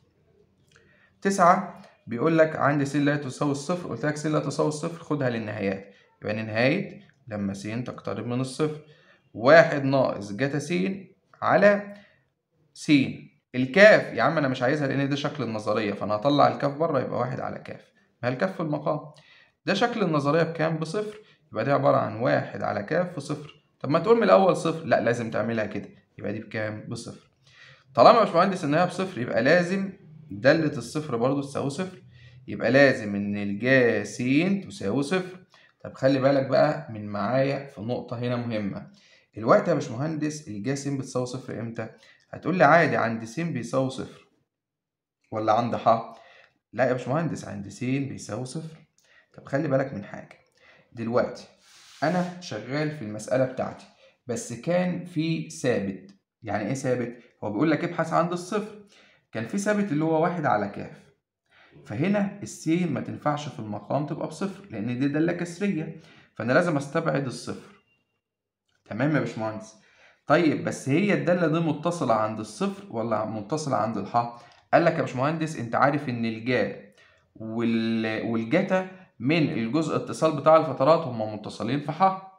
تسعة بيقول لك عندي س لا تساوي الصفر قلت لك س لا تساوي الصفر خدها للنهايات يبقى نهاية لما س تقترب من الصفر واحد ناقص جتا س على س الكاف يا عم انا مش عايزها لان ده شكل النظريه فانا هطلع الكاف بره يبقى واحد على كاف ما هي الكاف في المقام ده شكل النظريه بكام بصفر يبقى دي عباره عن واحد على كاف في صفر طب ما تقول من الاول صفر لا لازم تعملها كده يبقى دي بكام بصفر طالما يا باشمهندس ان هي بصفر يبقى لازم داله الصفر برضو تساوي صفر يبقى لازم ان الجا س تساوي صفر طب خلي بالك بقى من معايا في نقطه هنا مهمه الوقت يا باشمهندس الجا س بتساوي صفر امتى هتقول لي عادي عند س بيساوي صفر ولا عند ح لا يا باشمهندس عند س بيساوي صفر طب خلي بالك من حاجه دلوقتي انا شغال في المساله بتاعتي بس كان في ثابت يعني ايه ثابت هو بيقول لك ابحث عند الصفر كان في ثابت اللي هو واحد على كاف فهنا السين ما تنفعش في المقام تبقى بصفر لان دي داله كسريه فانا لازم استبعد الصفر تمام يا باشمهندس طيب بس هي الداله دي متصله عند الصفر ولا متصله عند الحاء قال لك يا باشمهندس انت عارف ان الجا وال... والجتا من الجزء اتصال بتاع الفترات هم متصلين في ح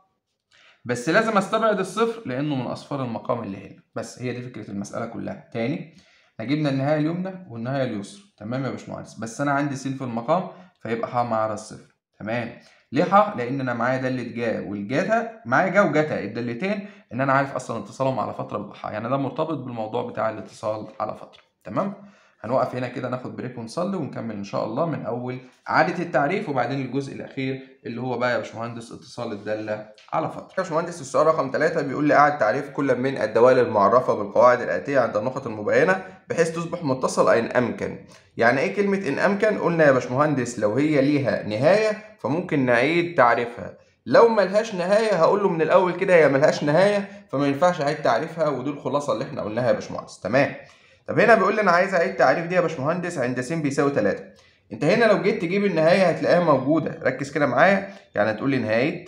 بس لازم استبعد الصفر لانه من اصفار المقام اللي هنا بس هي دي فكره المساله كلها تاني احنا جبنا النهايه اليمنى والنهايه اليسرى تمام يا باشمهندس بس انا عندي س في المقام فيبقى ح مع الصفر تمام ليه ح لان انا معايا داله جا والجتا معايا جا وجتا الدالتين ان انا عارف اصلا اتصالهم على فتره بح يعني ده مرتبط بالموضوع بتاع الاتصال على فتره تمام هنوقف هنا كده ناخد بريك ونصلي ونكمل ان شاء الله من اول اعاده التعريف وبعدين الجزء الاخير اللي هو بقى يا باشمهندس اتصال الداله على فتره. يا باشمهندس السؤال رقم 3 بيقول لي اعد تعريف كل من الدوال المعرفه بالقواعد الاتيه عند النقط المبينه بحيث تصبح متصله ان امكن. يعني ايه كلمه ان امكن؟ قلنا يا باشمهندس لو هي ليها نهايه فممكن نعيد تعريفها. لو ملهاش نهايه هقول له من الاول كده هي ملهاش نهايه فما ينفعش اعيد تعريفها ودي الخلاصه اللي احنا قلناها يا باشمهندس تمام. طب هنا بيقول لي انا عايز اعيد تعريف دي يا باشمهندس عند س بيساوي 3 انت هنا لو جيت تجيب النهايه هتلاقيها موجوده ركز كده معايا يعني هتقول لي نهايه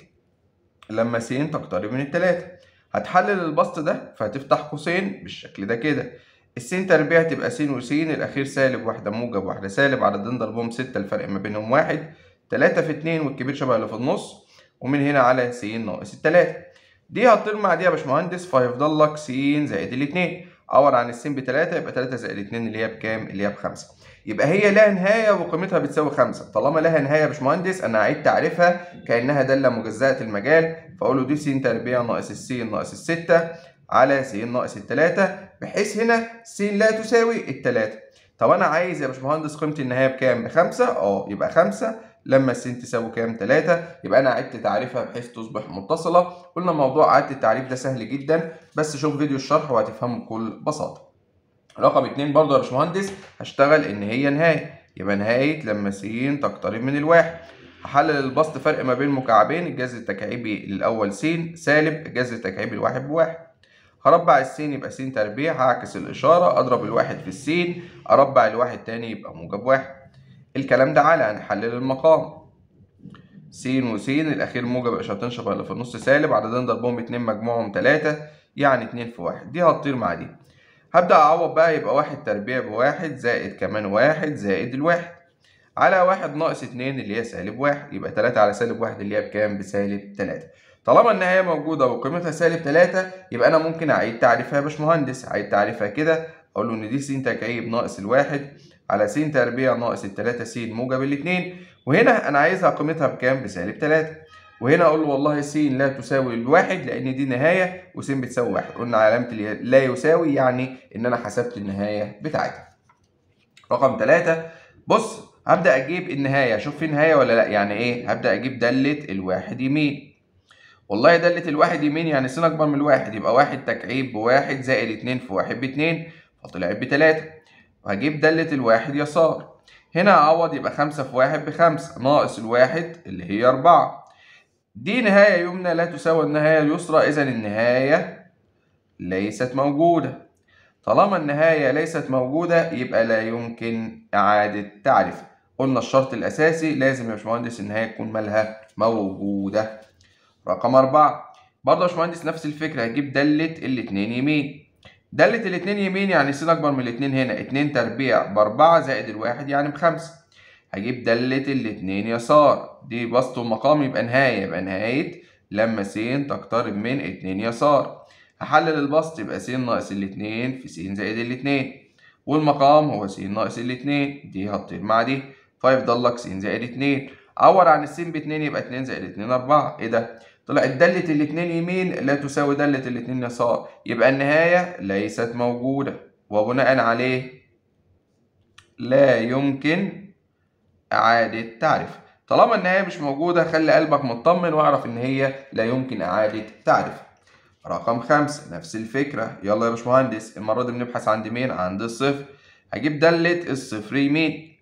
لما س تقترب من التلاتة هتحلل البسط ده فهتفتح قوسين بالشكل ده كده السين تربيع تبقى س وس الاخير سالب واحده موجب واحده سالب عددين ضربهم ستة الفرق ما بينهم واحد تلاتة في اتنين والكبير شبه اللي في النص ومن هنا على س ناقص التلاتة دي هتطير مع دي يا باشمهندس فهيفضل لك س زائد الاتنين عور عن السين بتلاتة يبقى تلاتة زائد اتنين اللي هي بكام؟ اللي هي بخمسة. يبقى هي لها نهاية وقيمتها بتساوي خمسة، طالما لها نهاية يا باشمهندس أنا هعيد تعريفها كأنها دالة مجزأة المجال، فأقول له دي س تربيع ناقص الس ناقص الستة على س ناقص التلاتة، بحيث هنا س لا تساوي التلاتة. طب أنا عايز يا باشمهندس قيمة النهاية بكام؟ بخمسة؟ أه يبقى خمسة لما الس تساوي كام؟ 3 يبقى انا عدت تعريفها بحيث تصبح متصله، قلنا موضوع اعاده التعريف ده سهل جدا بس شوف فيديو الشرح وهتفهمه بكل بساطه. رقم 2 برضه يا باشمهندس هشتغل ان هي نهايه، يبقى نهايه لما س تقترب من الواحد. هحلل البسط فرق ما بين مكعبين الجذر التكعيبي الاول س سالب الجذر التكعيبي الواحد بواحد. هربع السين يبقى س تربيع هعكس الاشاره اضرب الواحد في السين اربع الواحد تاني يبقى موجب واحد. الكلام ده على هنحلل المقام س وس الاخير موجب اشارتين شبه اللي في النص سالب عددين ضربهم اتنين مجموعهم تلاتة يعني اتنين في واحد دي هتطير مع دي هبدأ أعوض بقى يبقى واحد تربيع بواحد زائد كمان واحد زائد الواحد على واحد ناقص اتنين اللي هي سالب واحد يبقى تلاتة على سالب واحد اللي هي بكام؟ بسالب تلاتة طالما النهاية موجودة وقيمتها سالب 3 يبقى أنا ممكن أعيد تعريفها يا باشمهندس أعيد تعريفها كده أقول له إن دي س تكعيب ناقص الواحد على س تربيع ناقص التلاتة س موجب الاتنين وهنا أنا عايزها قيمتها بكام؟ بسالب 3 وهنا أقول له والله س لا تساوي الواحد لأن دي نهاية وس بتساوي واحد قلنا علامة لا يساوي يعني إن أنا حسبت النهاية بتاعتها رقم 3 بص هبدأ أجيب النهاية أشوف في نهاية ولا لأ يعني إيه؟ هبدأ أجيب دالة الواحد يمين والله دالة الواحد يمين يعني س أكبر من الواحد يبقى واحد تكعيب بواحد زائد اتنين في واحد باتنين فطلعت بتلاتة وهجيب دالة الواحد يسار هنا أعوض يبقى خمسة في واحد بخمسة ناقص الواحد اللي هي أربعة دي نهاية يمنى لا تساوي النهاية اليسرى إذا النهاية ليست موجودة طالما النهاية ليست موجودة يبقى لا يمكن إعادة تعريفها قلنا الشرط الأساسي لازم يا باشمهندس النهاية تكون مالها موجودة رقم أربعة برضه يا باشمهندس نفس الفكرة هجيب دالة الاتنين يمين دالة الاتنين يمين يعني س أكبر من الاتنين هنا اتنين تربيع بأربعة زائد الواحد يعني بخمسة هجيب دالة الاتنين يسار دي بسط ومقام يبقى نهاية يبقى نهاية لما س تقترب من اتنين يسار هحلل البسط يبقى س ناقص الاتنين في س زائد الاتنين والمقام هو س ناقص الاتنين دي هتطير مع دي فيفضل لك س زائد اتنين عور عن الس باتنين يبقى اتنين زائد اتنين أربعة ايه ده؟ طلعت دالة الاتنين يمين لا تساوي دالة الاتنين يسار يبقى النهاية ليست موجودة وبناء عليه لا يمكن إعادة تعريف طالما النهاية مش موجودة خلي قلبك مطمن واعرف إن هي لا يمكن إعادة تعريف رقم خمسة نفس الفكرة يلا يا باشمهندس المرة دي بنبحث عند مين؟ عند الصفر هجيب دالة الصفر يمين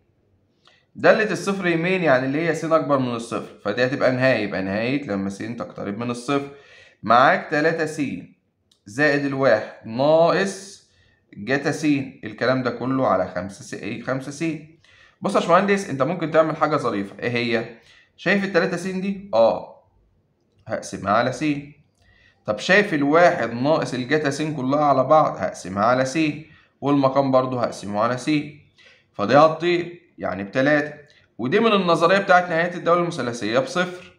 دالة الصفر يمين يعني اللي هي س أكبر من الصفر فدي هتبقى نهاية يبقى نهاية لما س تقترب من الصفر معاك تلاتة س زائد الواحد ناقص جتا س الكلام ده كله على خمسة س إيه خمسة س بص يا باشمهندس أنت ممكن تعمل حاجة ظريفة إيه هي؟ شايف التلاتة س دي؟ آه هقسمها على س طب شايف الواحد ناقص الجتا س كلها على بعض هقسمها على س والمقام برضه هقسمه على س فدي هتطير يعني بتلاتة ودي من النظرية بتاعت نهاية الدولة المثلثية بصفر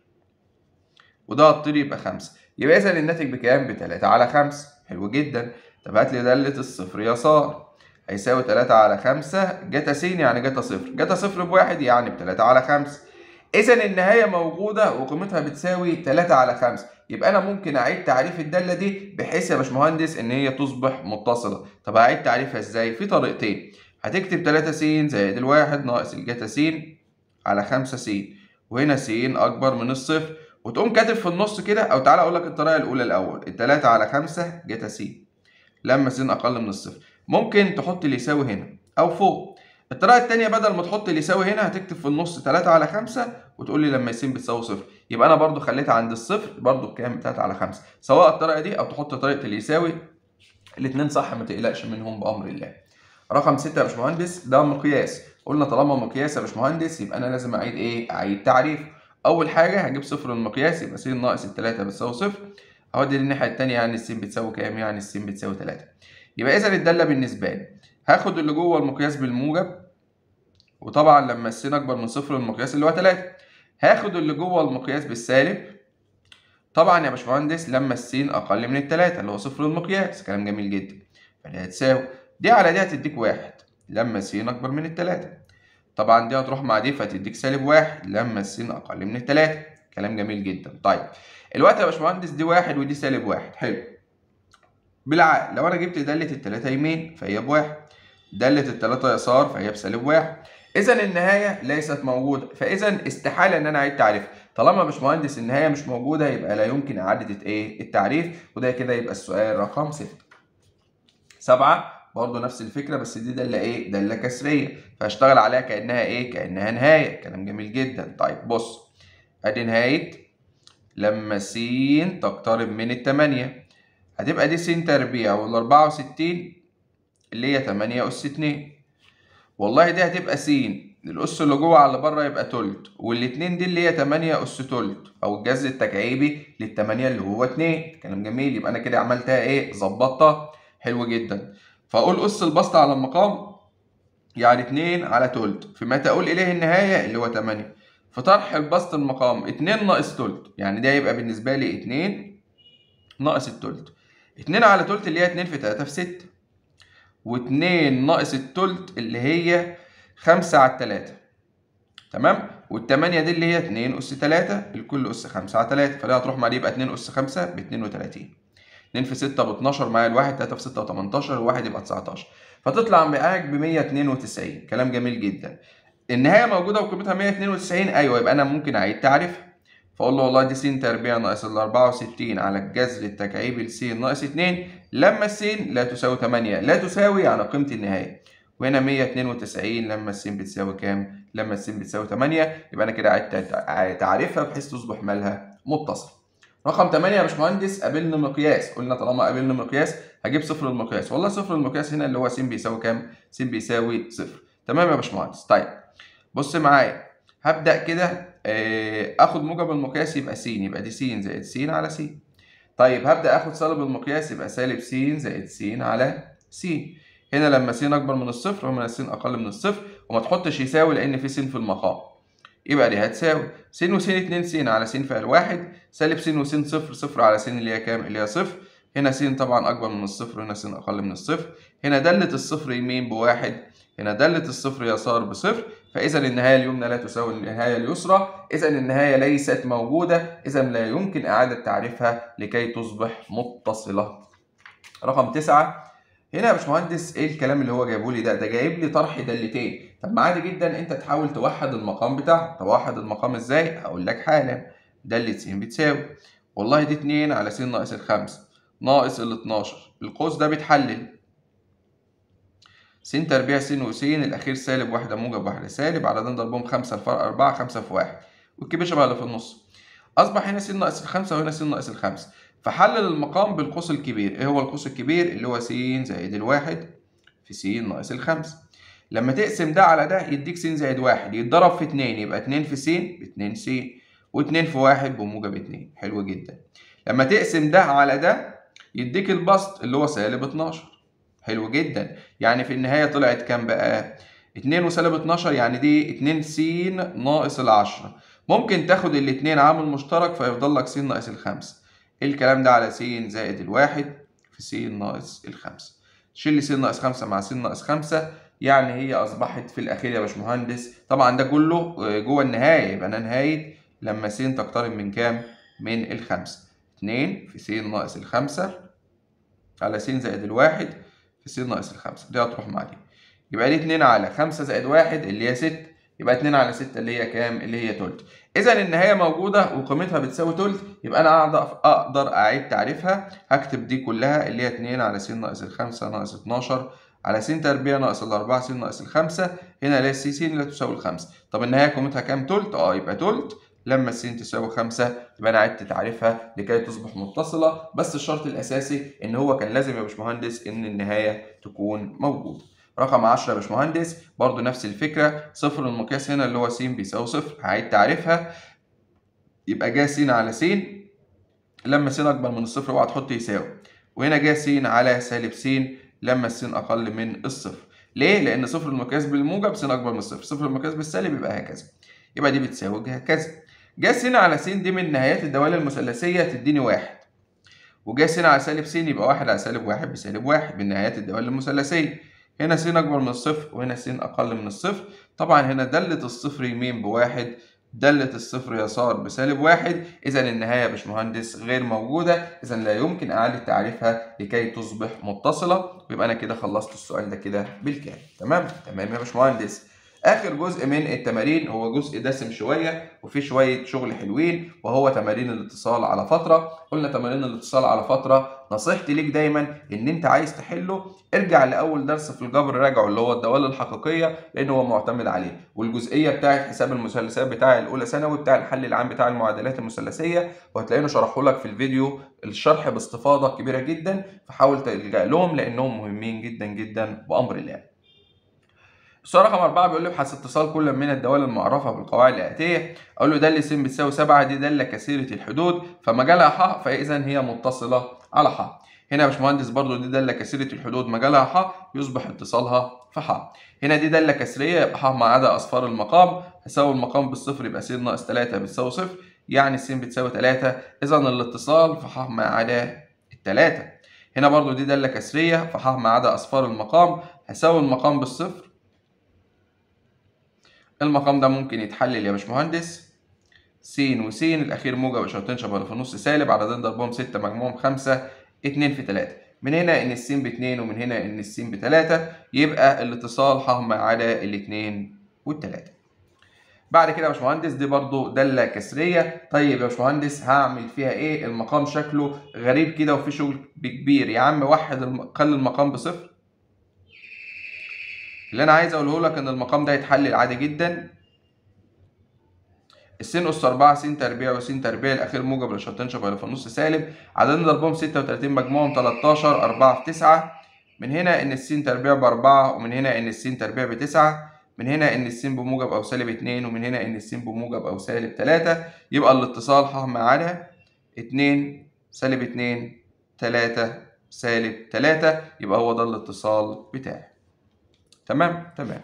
وده هتطير يبقى خمسة يبقى إذا الناتج بكام؟ بتلاتة على خمسة حلو جدا طب هات لي دالة الصفر يسار هيساوي تلاتة على خمسة جتا س يعني جتا صفر جتا صفر بواحد يعني بتلاتة على خمسة إذا النهاية موجودة وقيمتها بتساوي تلاتة على خمسة يبقى أنا ممكن أعيد تعريف الدالة دي بحيث يا باشمهندس إن هي تصبح متصلة طب هعيد تعريفها إزاي؟ في طريقتين هتكتب 3 س زائد الواحد ناقص الجتا س على 5 س وهنا س أكبر من الصفر وتقوم كاتب في النص كده أو تعالى أقول لك الطريقة الأولى الأول التلاتة على 5 جتا س لما س أقل من الصفر ممكن تحط اللي يساوي هنا أو فوق الطريقة التانية بدل ما تحط اللي يساوي هنا هتكتب في النص 3 على 5 وتقول لي لما س بتساوي صفر يبقى أنا برضو خليتها عند الصفر برضو بكام 3 على 5 سواء الطريقة دي أو تحط طريقة اللي يساوي الاتنين صح ما تقلقش منهم بأمر الله رقم ستة يا باشمهندس ده مقياس قلنا طالما مقياس يا باشمهندس يبقى انا لازم اعيد ايه اعيد تعريف اول حاجه هجيب صفر المقياس يبقى س ناقص التلاتة بتساوي صفر اودي للناحيه التانية يعني الس بتساوي كام يعني الس بتساوي تلاتة يبقى اذا الداله بالنسبه لي هاخد اللي جوه المقياس بالموجب وطبعا لما الس اكبر من صفر المقياس اللي هو تلاتة هاخد اللي جوه المقياس بالسالب طبعا يا باشمهندس لما الس اقل من التلاتة اللي هو صفر المقياس كلام جميل جدا فدي هتساوي دي على دي هتديك واحد لما س أكبر من التلاتة طبعا دي هتروح مع دي فتديك سالب واحد لما الس أقل من التلاتة كلام جميل جدا طيب الوقت يا باشمهندس دي واحد ودي سالب واحد حلو بالعقل لو أنا جبت دالة التلاتة يمين فهي بواحد دالة التلاتة يسار فهي بسالب واحد إذا النهاية ليست موجودة فإذا استحالة إن أنا أعيد تعريف طالما يا باشمهندس النهاية مش موجودة يبقى لا يمكن إعادة إيه التعريف وده كده يبقى السؤال رقم ستة سبعة برضه نفس الفكره بس دي داله ايه؟ داله كسريه فهشتغل عليها كانها ايه؟ كانها نهايه كلام جميل جدا طيب بص ادي نهايه لما س تقترب من التمانية هتبقى دي س تربيع وال 64 اللي هي 8 اس 2 والله دي هتبقى س الأس اللي جوه على اللي بره يبقى تلت والاتنين دي اللي هي 8 أس تلت أو الجذر التكعيبي للتمانية اللي هو 2 كلام جميل يبقى أنا كده عملتها إيه؟ ظبطتها حلو جدا فأقول أس البسط على المقام يعني 2 على تلت فيما تقول إليه النهاية اللي هو 8 في طرح البسط المقام 2 ناقص تلت يعني ده يبقى بالنسبة لي 2 ناقص التلت 2 على تلت اللي هي 2 في 3 في 6 و2 ناقص التلت اللي هي 5 على 3 تمام والتمانية دي اللي هي 2 أس 3 الكل أس 5 على 3 فدي هتروح مع دي يبقى 2 أس 5 ب 32 2 في 6 ب 12 معايا الواحد 3 في 6 ب 18 الواحد يبقى 19 فتطلع معاك ب 192 كلام جميل جدا النهايه موجوده وقيمتها 192 ايوه يبقى انا ممكن اعيد تعريفها فاقول له والله دي س تربيع ناقص ال 64 على الجذر التكعيبي لس ناقص 2 لما الس لا تساوي 8 لا تساوي يعني قيمه النهايه وهنا 192 لما الس بتساوي كام؟ لما الس بتساوي 8 يبقى انا كده عدت تعريفها بحيث تصبح مالها متصل. رقم 8 يا باشمهندس قابلنا مقياس قلنا طالما قابلنا مقياس هجيب صفر المقياس والله صفر المقياس هنا اللي هو س بيساوي كام؟ س بيساوي صفر تمام يا باشمهندس طيب بص معايا هبدأ كده اخد موجب المقياس يبقى س يبقى دي س زائد س على س طيب هبدأ اخد سالب المقياس يبقى سالب س زائد س على س هنا لما س اكبر من الصفر وهنا س اقل من الصفر وما تحطش يساوي لان في س في المقام يبقى دي هتساوي س وس 2 س على س فعل واحد سالب س وس صفر صفر على س اللي هي كام اللي هي صفر هنا س طبعا اكبر من الصفر وهنا س اقل من الصفر هنا دالة الصفر يمين بواحد هنا دالة الصفر يسار بصفر فإذا النهاية اليمنى لا تساوي النهاية اليسرى إذا النهاية ليست موجودة إذا لا يمكن إعادة تعريفها لكي تصبح متصلة رقم تسعة هنا يا باشمهندس ايه الكلام اللي هو جايبه لي ده؟ ده جايب لي طرح دالتين، طب ما عادي جدا انت تحاول توحد المقام بتاعه، طب اوحد المقام ازاي؟ هقول لك حالا دالة س بتساوي والله دي 2 على س ناقص الخمسة ناقص ال 12 القوس ده بيتحلل س تربيع س وس الأخير سالب واحدة موجب واحدة سالب على ده نضربهم خمسة الفرق أربعة خمسة في واحد والكبير شبه اللي في النص أصبح هنا س ناقص الخمسة وهنا س ناقص الخمسة فحلل المقام بالقوس الكبير ايه هو القوس الكبير اللي هو س زائد الواحد في س ناقص الخمسة لما تقسم ده على ده يديك س زائد واحد يتضرب في اتنين يبقى اتنين في س باتنين س واتنين في واحد بموجب اتنين حلو جدا لما تقسم ده على ده يديك البسط اللي هو سالب 12 حلو جدا يعني في النهاية طلعت كام بقى 2 وسالب 12 يعني دي 2 س ناقص العشرة ممكن تاخد الاتنين عامل مشترك فيفضل لك س ناقص الخمسة الكلام ده على س زائد الواحد في س ناقص الخمسة شيل لي س ناقص خمسة مع س ناقص خمسة يعني هي أصبحت في الأخير يا باشمهندس طبعا ده كله جوه النهاية يبقى أنا نهاية لما س تقترب من كام؟ من الخمسة اتنين في س ناقص الخمسة على س زائد الواحد في س ناقص الخمسة دي هتروح مع دي يبقى دي اتنين على خمسة زائد واحد اللي هي ست يبقى اتنين على ستة اللي هي كام؟ اللي هي تلت إذا النهاية موجودة وقيمتها بتساوي تلت يبقى أنا أقدر أقدر أعيد تعريفها هكتب دي كلها اللي هي اتنين على س ناقص الخمسة ناقص اتناشر على س تربيع ناقص الأربعة س ناقص الخمسة هنا اللي هي س س لا تساوي الخمسة طب النهاية قيمتها كام تلت؟ أه يبقى تلت لما الس تساوي خمسة يبقى أنا عدت تعريفها لكي تصبح متصلة بس الشرط الأساسي إن هو كان لازم يا باشمهندس إن النهاية تكون موجودة. رقم 10 يا باشمهندس برضو نفس الفكرة صفر المقياس هنا اللي هو س بيساوي صفر هعيد تعريفها يبقى جا س على س لما س أكبر من الصفر اوعى تحط يساوي وهنا جا س على سالب س لما الس أقل من الصفر ليه؟ لأن صفر المقياس بالموجب س أكبر من الصفر صفر المقياس بالسالب يبقى هكذا يبقى دي بتساوي هكذا جا س على س دي من نهايات الدوال المثلثية تديني واحد وجا س على سالب س يبقى واحد على سالب واحد بسالب واحد من نهايات الدوال المثلثية هنا س أكبر من الصفر وهنا س أقل من الصفر طبعا هنا دالة الصفر يمين بواحد دالة الصفر يسار بسالب واحد إذا النهاية يا باشمهندس غير موجودة إذا لا يمكن إعادة تعريفها لكي تصبح متصلة ويبقى أنا كده خلصت السؤال ده كده بالكامل تمام تمام يا باشمهندس اخر جزء من التمارين هو جزء دسم شويه وفيه شويه شغل حلوين وهو تمارين الاتصال على فتره قلنا تمارين الاتصال على فتره نصيحتي ليك دايما ان انت عايز تحله ارجع لاول درس في الجبر راجعه اللي هو الدوال الحقيقيه لان هو معتمد عليه والجزئيه بتاعه حساب المثلثات بتاع الاولى ثانوي بتاع الحل العام بتاع المعادلات المثلثيه وهتلاقيني شرحه لك في الفيديو الشرح باستفاضه كبيره جدا فحاول تلجا لهم لانهم مهمين جدا جدا بامر الله السؤال رقم أربعة بيقول لي ابحث اتصال كل من الدوال المعرفة بالقواعد الآتية أقول له دالة س بتساوي 7 دي دالة كثيرة الحدود فمجالها ح فإذا هي متصلة على ح هنا يا باشمهندس برضو دي دالة كثيرة الحدود مجالها ح يصبح اتصالها في ح هنا دي دالة كسرية يبقى ح ما عدا أصفار المقام هساوي المقام بالصفر يبقى س ناقص 3 بتساوي صفر يعني س بتساوي 3 إذا الاتصال في ح ما عدا التلاتة هنا برضو دي دالة كسرية في ح ما عدا أصفار المقام هساوي المقام بالصفر المقام ده ممكن يتحلل يا باشمهندس س وس الأخير موجب إشارتين شبه في النص سالب عددين ضربهم ستة مجموعهم خمسة اتنين في تلاتة من هنا إن الس باتنين ومن هنا إن الس بتلاتة يبقى الاتصال ح ما عدا الاتنين والتلاتة بعد كده يا باشمهندس دي برضو دالة كسرية طيب يا باشمهندس هعمل فيها ايه المقام شكله غريب كده وفي شغل كبير يا عم وحد الم... خلي المقام بصفر اللي انا عايز اقوله لك ان المقام ده يتحلل عادي جدا السين اس 4 س تربيع وس تربيع الاخير موجب للشرطين شبه اللي في النص سالب عددين ضربهم 36 مجموعهم 13 4 في 9 من هنا ان السين تربيع ب 4 ومن هنا ان السين تربيع ب 9 من هنا ان السين بموجب او سالب 2 ومن هنا ان السين بموجب او سالب 3 يبقى الاتصال ح ما عدا 2 سالب 2 3 سالب 3 يبقى هو ده الاتصال بتاعي تمام تمام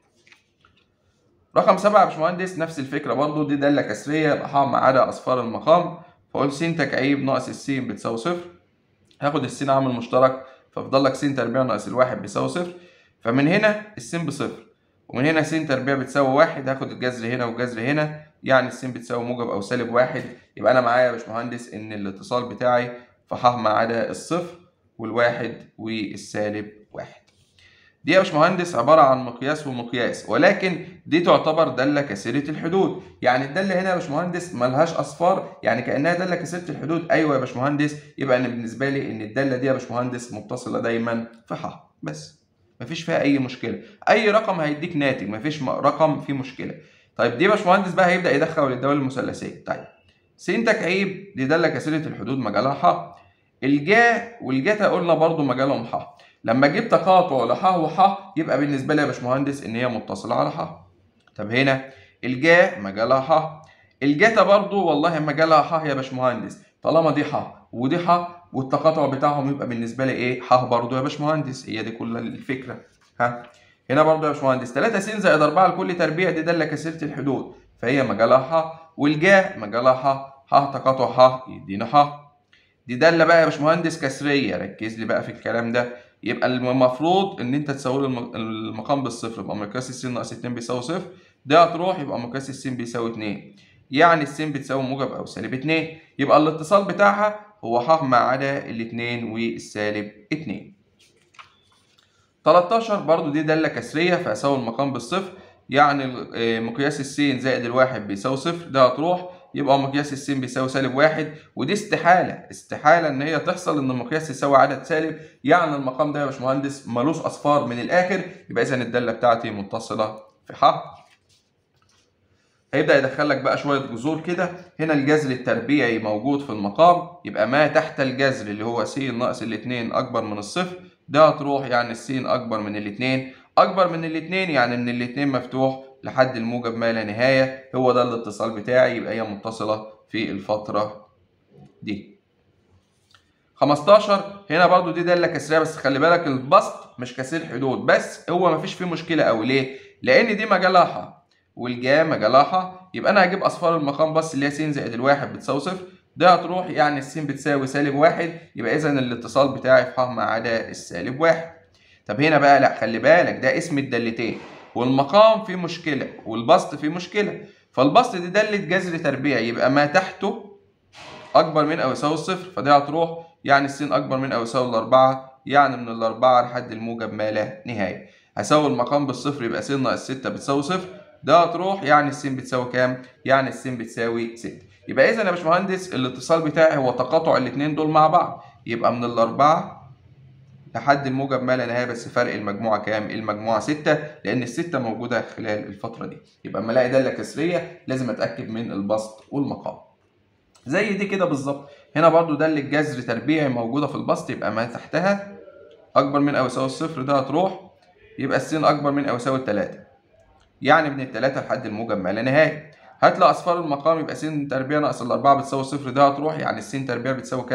رقم سبعة يا باشمهندس نفس الفكرة برضو دي دالة كسرية يبقى ح ما عدا أصفار المقام فأقول س تكعيب ناقص الس بتساوي صفر هاخد الس عامل مشترك ففضل لك س تربيع ناقص الواحد بيساوي صفر فمن هنا الس بصفر ومن هنا س تربيع بتساوي واحد هاخد الجذر هنا والجذر هنا يعني الس بتساوي موجب أو سالب واحد يبقى أنا معايا يا باشمهندس إن الاتصال بتاعي في ح ما عدا الصفر والواحد والسالب واحد. دي يا باشمهندس عبارة عن مقياس ومقياس ولكن دي تعتبر دالة كثيرة الحدود يعني الدالة هنا يا باشمهندس ملهاش أصفار يعني كأنها دالة كثيرة الحدود أيوة يا باشمهندس يبقى أنا بالنسبة لي إن الدالة دي يا باشمهندس متصلة دايما في ح بس مفيش فيها أي مشكلة أي رقم هيديك ناتج مفيش رقم فيه مشكلة طيب دي يا باشمهندس بقى هيبدأ يدخل الدوال المثلثية طيب س تكعيب دي دالة كثيرة الحدود مجالها ح الجا والجتا قلنا برضو مجالهم ح لما اجيب تقاطع لح وح يبقى بالنسبه لي يا باشمهندس ان هي متصله على ح طب هنا الجا مجالها ح الجتا برضو والله مجالها ح يا باشمهندس طالما دي ح ودي ح والتقاطع بتاعهم يبقى بالنسبه لي ايه ح برضو يا باشمهندس هي دي كل الفكره ها هنا برضو يا باشمهندس 3 س زائد 4 لكل تربيع دي داله كثيره الحدود فهي مجالها ح والجا مجالها ح ح تقاطع ح يدينا ح دي داله بقى يا باشمهندس كسريه ركز لي بقى في الكلام ده يبقى المفروض ان انت تساوي المقام بالصفر يبقى مقياس الس ناقص 2 بيساوي صفر ده هتروح يبقى مقياس الس بيساوي 2 يعني الس بتساوي موجب او سالب 2 يبقى الاتصال بتاعها هو ح ما عدا الاثنين والسالب 2 13 برضو دي داله كسريه فاساوي المقام بالصفر يعني مقياس الس زائد الواحد بيساوي صفر ده هتروح يبقى مقياس الس بيساوي سالب واحد ودي استحالة استحالة إن هي تحصل إن المقياس يساوي عدد سالب يعني المقام ده يا باشمهندس ملوش أصفار من الآخر يبقى إذا الدالة بتاعتي متصلة في ح هيبدأ يدخل لك بقى شوية جذور كده هنا الجذر التربيعي موجود في المقام يبقى ما تحت الجذر اللي هو س ناقص الاتنين أكبر من الصفر ده هتروح يعني السين أكبر من الاتنين أكبر من الاتنين يعني إن الاتنين مفتوح لحد الموجب ما لا نهاية هو ده الاتصال بتاعي يبقى هي متصلة في الفترة دي 15 هنا برضو دي دالة كسرية بس خلي بالك البسط مش كسير حدود بس هو مفيش فيه مشكلة أوي ليه؟ لأن دي مجالها ح والجا مجالها ح يبقى أنا هجيب أصفار المقام بس اللي هي س زائد الواحد بتساوي صفر ده هتروح يعني الس بتساوي سالب واحد يبقى إذا الاتصال بتاعي في ح ما عدا السالب واحد طب هنا بقى لا خلي بالك ده اسم الدالتين والمقام فيه مشكلة والبسط فيه مشكلة فالبسط دي دالة جذر تربيعي يبقى ما تحته أكبر من أو يساوي الصفر فدي هتروح يعني السين أكبر من أو يساوي الأربعة يعني من الأربعة لحد الموجب ما لا نهاية هساوي المقام بالصفر يبقى س ناقص ستة بتساوي صفر ده هتروح يعني السين بتساوي كام؟ يعني السين بتساوي ستة يبقى إذا يا باشمهندس الاتصال بتاعي هو تقاطع الاتنين دول مع بعض يبقى من الأربعة لحد الموجب ما لا نهايه بس فرق المجموعه كام؟ المجموعه 6 لان السته موجوده خلال الفتره دي يبقى اما الاقي داله كسريه لازم اتاكد من البسط والمقام. زي دي كده بالظبط هنا برضو داله جذر تربيعي موجوده في البسط يبقى ما تحتها اكبر من او يساوي الصفر ده هتروح يبقى السين اكبر من او يساوي التلاته. يعني من التلاته لحد الموجب ما لا نهايه. هات لي اصفار المقام يبقى س تربيع ناقص الاربعه بتساوي صفر ده هتروح يعني الس تربيع بتساوي كام؟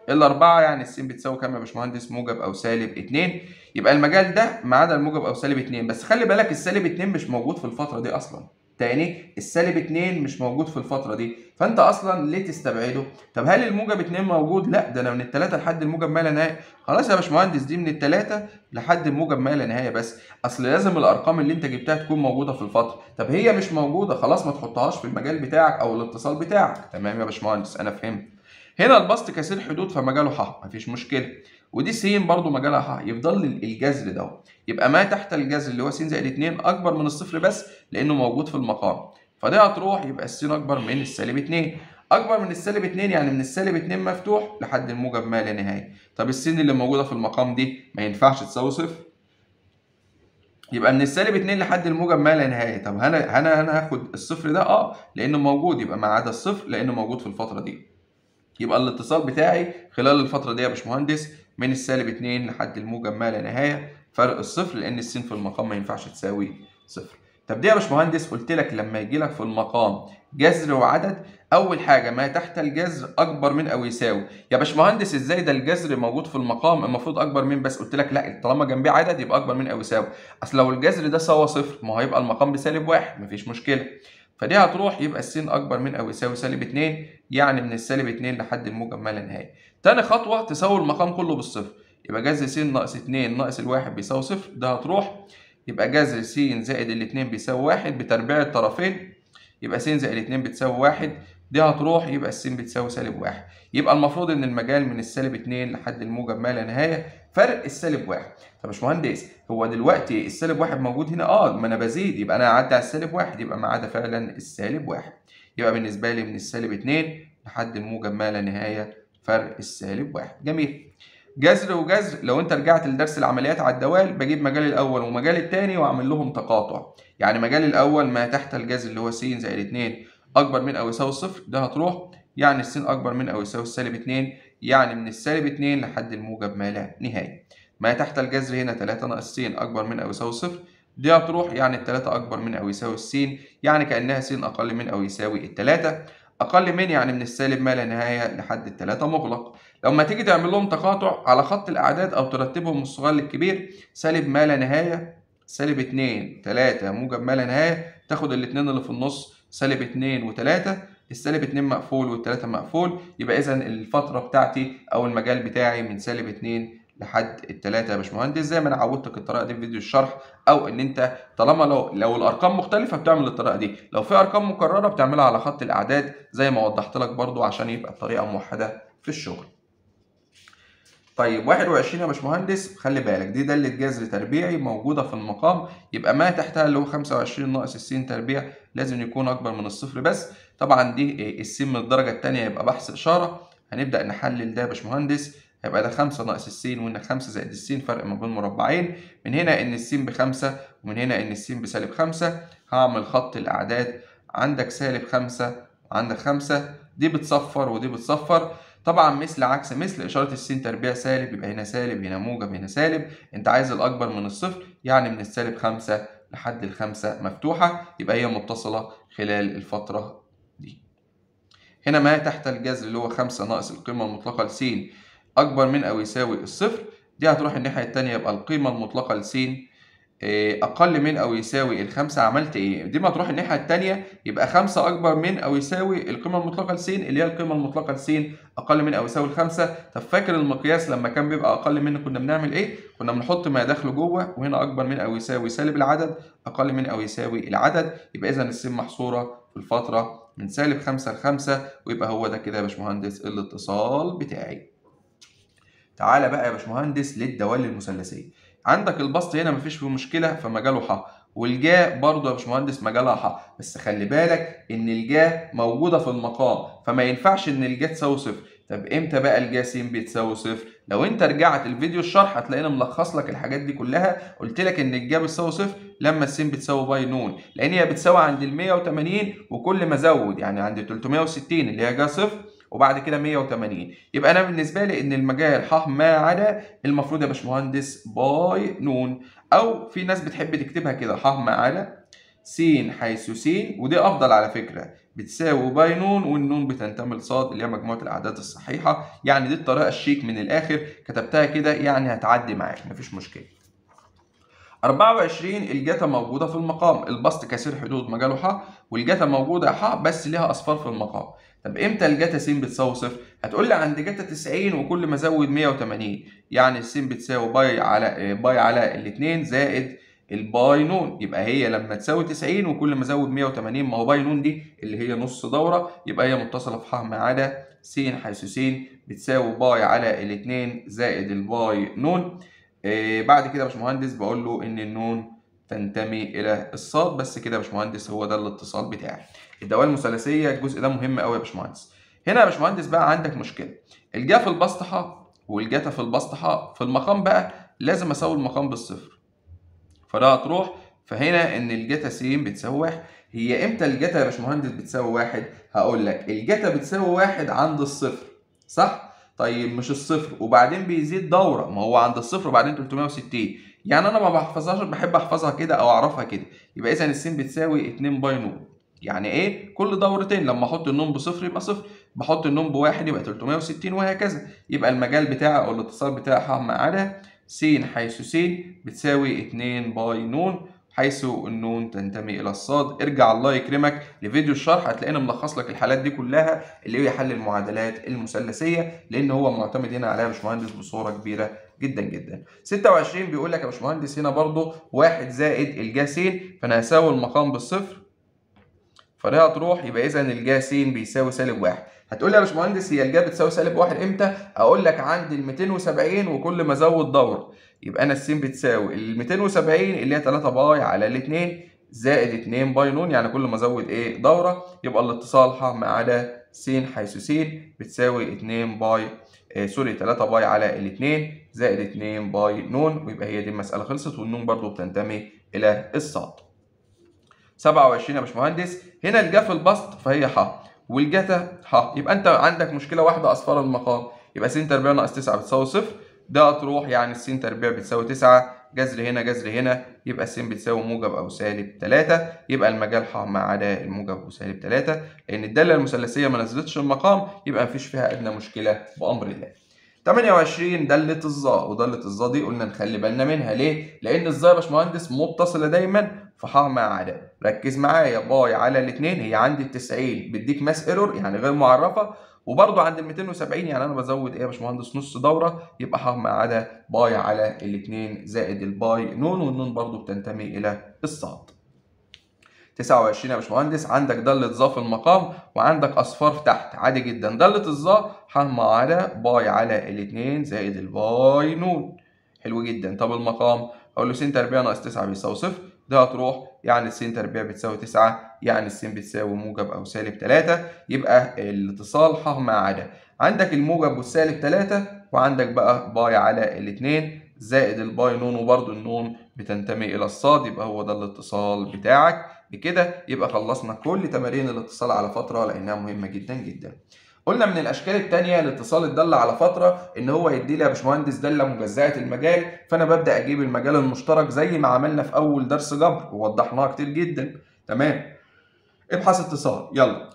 الأربعة يعني السين بتساوي كام يا باشمهندس موجب أو سالب 2 يبقى المجال ده ما عدا الموجب أو سالب 2 بس خلي بالك السالب 2 مش موجود في الفترة دي أصلا تاني السالب 2 مش موجود في الفترة دي فأنت أصلا ليه تستبعده؟ طب هل الموجب 2 موجود؟ لا ده أنا من التلاتة لحد الموجب ما لا نهاية خلاص يا باشمهندس دي من التلاتة لحد الموجب ما لا نهاية بس أصل لازم الأرقام اللي أنت جبتها تكون موجودة في الفترة طب هي مش موجودة خلاص ما تحطهاش في المجال بتاعك أو الاتصال بتاعك تمام يا باشمهندس أنا فهمت هنا البسط كسير حدود فمجاله ح مفيش مشكله ودي س برضو مجالها ح يفضل لي الجذر ده يبقى ما تحت الجذر اللي هو س زائد 2 اكبر من الصفر بس لانه موجود في المقام فدي هتروح يبقى الس اكبر من السالب 2 اكبر من السالب 2 يعني من السالب 2 مفتوح لحد الموجب ما لا نهايه طب السين اللي موجوده في المقام دي ما ينفعش تساوي صفر يبقى من السالب 2 لحد الموجب ما لا نهايه طب انا انا انا هاخد الصفر ده اه لانه موجود يبقى ما عدا الصفر لانه موجود في الفتره دي يبقى الاتصال بتاعي خلال الفترة دي يا باشمهندس من السالب 2 لحد الموجب ما لا نهاية فرق الصفر لأن السين في المقام ما ينفعش تساوي صفر. طب دي يا باشمهندس قلت لك لما يجي لك في المقام جذر وعدد أول حاجة ما تحت الجذر أكبر من أو يساوي. يا باشمهندس إزاي ده الجذر موجود في المقام المفروض أكبر من بس قلت لك لا طالما جنبيه عدد يبقى أكبر من أو يساوي. أصل لو الجذر ده ساوى صفر ما هو هيبقى المقام بسالب واحد مفيش مشكلة. فدي هتروح يبقى السين اكبر من او يساوي سالب 2 يعني من السالب 2 لحد الموجب ما لا نهايه. تاني خطوه تساوي المقام كله بالصفر يبقى جذر س ناقص 2 ناقص الواحد بيساوي صفر ده هتروح يبقى جذر س زائد الاتنين بيساوي واحد بتربيع الطرفين يبقى س زائد 2 بتساوي واحد دي هتروح يبقى الس بتساوي سالب واحد يبقى المفروض ان المجال من السالب 2 لحد الموجب ما لا نهايه فرق السالب واحد طب يا باشمهندس هو دلوقتي السالب واحد موجود هنا اه ما انا بزيد يبقى انا هعدي على السالب واحد يبقى ما عدا فعلا السالب واحد يبقى بالنسبه لي من السالب 2 لحد الموجب ما لا نهايه فرق السالب واحد جميل جذر وجذر لو انت رجعت لدرس العمليات على الدوال بجيب مجال الاول ومجال الثاني واعمل لهم تقاطع يعني مجال الاول ما تحت الجذر اللي هو س زائد 2 اكبر من او يساوي الصفر ده هتروح يعني الس اكبر من او يساوي السالب 2 يعني من السالب 2 لحد الموجب ما لا نهايه ما تحت الجذر هنا 3 ناقص س اكبر من او يساوي صفر دي هتروح يعني التلاتة أكبر من أو يساوي السين يعني كأنها س أقل من أو يساوي التلاتة أقل من يعني من السالب ما لا نهاية لحد التلاتة مغلق لما تيجي تعمل لهم تقاطع على خط الأعداد أو ترتبهم من الصغير للكبير سالب ما لا نهاية سالب اتنين تلاتة موجب ما لا نهاية تاخد الاتنين اللي في النص سالب اتنين وتلاتة السالب اتنين مقفول والتلاتة مقفول يبقى إذا الفترة بتاعتي أو المجال بتاعي من سالب اتنين لحد التلاتة يا باشمهندس زي ما انا عودتك الطريقه دي في فيديو الشرح او ان انت طالما لو لو الارقام مختلفه بتعمل الطريقه دي لو في ارقام مكرره بتعملها على خط الاعداد زي ما وضحت لك برضو عشان يبقى الطريقه موحده في الشغل طيب 21 يا باشمهندس خلي بالك دي دالة جذر تربيعي موجودة في المقام يبقى ما تحتها اللي هو 25 ناقص السين تربيع لازم يكون أكبر من الصفر بس طبعا دي السين من الدرجة التانية يبقى بحث إشارة هنبدأ نحلل ده يا باشمهندس هيبقى ده 5 ناقص السين وهنا 5 زائد السين فرق ما بين مربعين من هنا ان السين بخمسة ومن هنا ان السين بسالب 5 هعمل خط الاعداد عندك سالب 5 وعندك 5 دي بتصفر ودي بتصفر طبعا مثل عكس مثل اشاره السين تربيع سالب يبقى هنا سالب هنا موجب هنا سالب انت عايز الاكبر من الصفر يعني من السالب 5 لحد الخمسة مفتوحة يبقى هي متصلة خلال الفترة دي هنا ما تحت الجذر اللي هو 5 ناقص القيمة المطلقة ل س أكبر من أو يساوي الصفر دي هتروح الناحية التانية يبقى القيمة المطلقة ل س أقل من أو يساوي الخمسة عملت إيه؟ دي ما تروح الناحية التانية يبقى خمسة أكبر من أو يساوي القيمة المطلقة ل س اللي هي القيمة المطلقة ل س أقل من أو يساوي الخمسة، طب فاكر المقياس لما كان بيبقى أقل منه كنا بنعمل إيه؟ كنا بنحط ما داخله جوه وهنا أكبر من أو يساوي سالب العدد أقل من أو يساوي العدد يبقى إذا الس محصورة في الفترة من سالب خمسة لخمسة ويبقى هو ده كده يا باشمهندس الاتصال بتاعي. تعالى بقى يا باشمهندس للدوال المثلثيه عندك البسط هنا مفيش فيه مشكله فمجاله ح والجاء برضه يا باشمهندس مجالها ح بس خلي بالك ان الجاء موجوده في المقام فما ينفعش ان الجاء تساوي صفر طب امتى بقى الجاء س بتساوي صفر لو انت رجعت الفيديو الشرح هتلاقينا ملخص لك الحاجات دي كلها قلت لك ان الجاء بتساوي صفر لما الس بتساوي باي نون لان هي بتساوي عند ال 180 وكل ما ازود يعني عند 360 اللي هي جاء صفر وبعد كده 180 يبقى انا بالنسبه لي ان المجال ح ما عدا المفروض يا باشمهندس باي نون او في ناس بتحب تكتبها كده ح ما عدا س حيث س ودي افضل على فكره بتساوي باي نون والنون بتنتمي لصاد اللي هي مجموعه الاعداد الصحيحه يعني دي الطريقه الشيك من الاخر كتبتها كده يعني هتعدي معاك مفيش مشكله 24 الجتا موجودة في المقام البسط كثير حدود مجاله ح والجتا موجودة ح بس ليها أصفار في المقام طب امتى الجتا س بتساوي صفر؟ هتقول لي عند جتا 90 وكل ما ازود 180 يعني الس بتساوي باي على باي على الاثنين زائد الباي نون يبقى هي لما تساوي 90 وكل ما ازود 180 ما هو باي نون دي اللي هي نص دوره يبقى هي متصله في ح ما عدا س حيث س بتساوي باي على الاثنين زائد الباي نون آه بعد كده يا باشمهندس بقول له ان النون تنتمي الى الصاد بس كده يا باشمهندس هو ده الاتصال بتاعي الدوال المثلثيه الجزء ده مهم قوي يا باشمهندس هنا يا باشمهندس بقى عندك مشكله الجا في البسط ح والجتا في البسط ح في المقام بقى لازم اساوي المقام بالصفر فده هتروح فهنا ان الجتا س بتساوي واحد هي امتى الجتا يا باشمهندس بتساوي واحد هقول لك الجتا بتساوي واحد عند الصفر صح طيب مش الصفر وبعدين بيزيد دوره ما هو عند الصفر وبعدين 360 يعني انا ما بحفظهاش بحب احفظها كده او اعرفها كده يبقى اذا السين بتساوي 2 باي نون يعني ايه كل دورتين لما احط النون بصفر يبقى صفر بحط النون بواحد يبقى 360 وهكذا يبقى المجال بتاعي او الاتصال بتاعي ح ما عدا س حيث س بتساوي 2 باي نون حيث النون تنتمي الى الصاد ارجع الله يكرمك لفيديو الشرح هتلاقينا ملخص لك الحالات دي كلها اللي هي حل المعادلات المثلثيه لان هو معتمد هنا عليها يا باشمهندس بصوره كبيره جدا جدا 26 بيقول لك يا باشمهندس هنا برضو واحد زائد الجا س فانا هساوي المقام بالصفر فده هتروح يبقى اذا الجا س بيساوي سالب واحد هتقول لي يا باشمهندس هي الجا بتساوي سالب واحد امتى؟ اقول لك عند ال 270 وكل ما ازود دور يبقى انا السين بتساوي ال 270 اللي هي 3 باي على الاثنين زائد 2 باي نون يعني كل ما ازود ايه دوره يبقى الاتصال ح ما عدا س حيث س بتساوي 2 باي آه سوري 3 باي على الاثنين زائد 2 باي نون ويبقى هي دي المساله خلصت والنون برضو بتنتمي الى الصاد 27 يا باشمهندس هنا الجا في البسط فهي ح والجتا ح يبقى انت عندك مشكله واحده اصفار المقام يبقى س تربيع ناقص 9 بتساوي صفر ده هتروح يعني الس تربيع بتساوي 9 جذر هنا جذر هنا يبقى س بتساوي موجب او سالب 3 يبقى المجال ح ما عدا الموجب وسالب 3 لان الداله المثلثيه ما نزلتش المقام يبقى مفيش فيها ادنى مشكله بامر الله 28 دالة الظا ودالة الظا دي قلنا نخلي بالنا منها ليه؟ لأن الظا يا باشمهندس متصلة دايما في ح ما عدا ركز معايا باي على الاثنين هي عندي ال 90 بيديك ماس ايرور يعني غير معرفة وبرضه عند ال 270 يعني انا بزود ايه يا باشمهندس نص دوره يبقى ح ما عدا باي على الاثنين زائد الباي نون والنون برضه بتنتمي الى الصاد 29 يا باشمهندس عندك دالة ظا في المقام وعندك اصفار تحت عادي جدا دالة الظا ح ما عدا باي على الاثنين زائد الباي نون حلو جدا طب المقام اقول له س تربيع ناقص 9 بيساوي صفر ده هتروح يعني الس تربيع بتساوي 9 يعني الس بتساوي موجب او سالب 3 يبقى الاتصال ح ما عدا عندك الموجب والسالب 3 وعندك بقى باي على الاثنين زائد الباي نون وبرده النون بتنتمي الى الصاد يبقى هو ده الاتصال بتاعك بكده يبقى خلصنا كل تمارين الاتصال على فتره لانها مهمه جدا جدا قلنا من الاشكال الثانيه لاتصال الداله على فتره ان هو يدي لي يا باشمهندس داله مجزاه المجال فانا ببدا اجيب المجال المشترك زي ما عملنا في اول درس جبر ووضحناها كتير جدا تمام ابحث اتصال يلا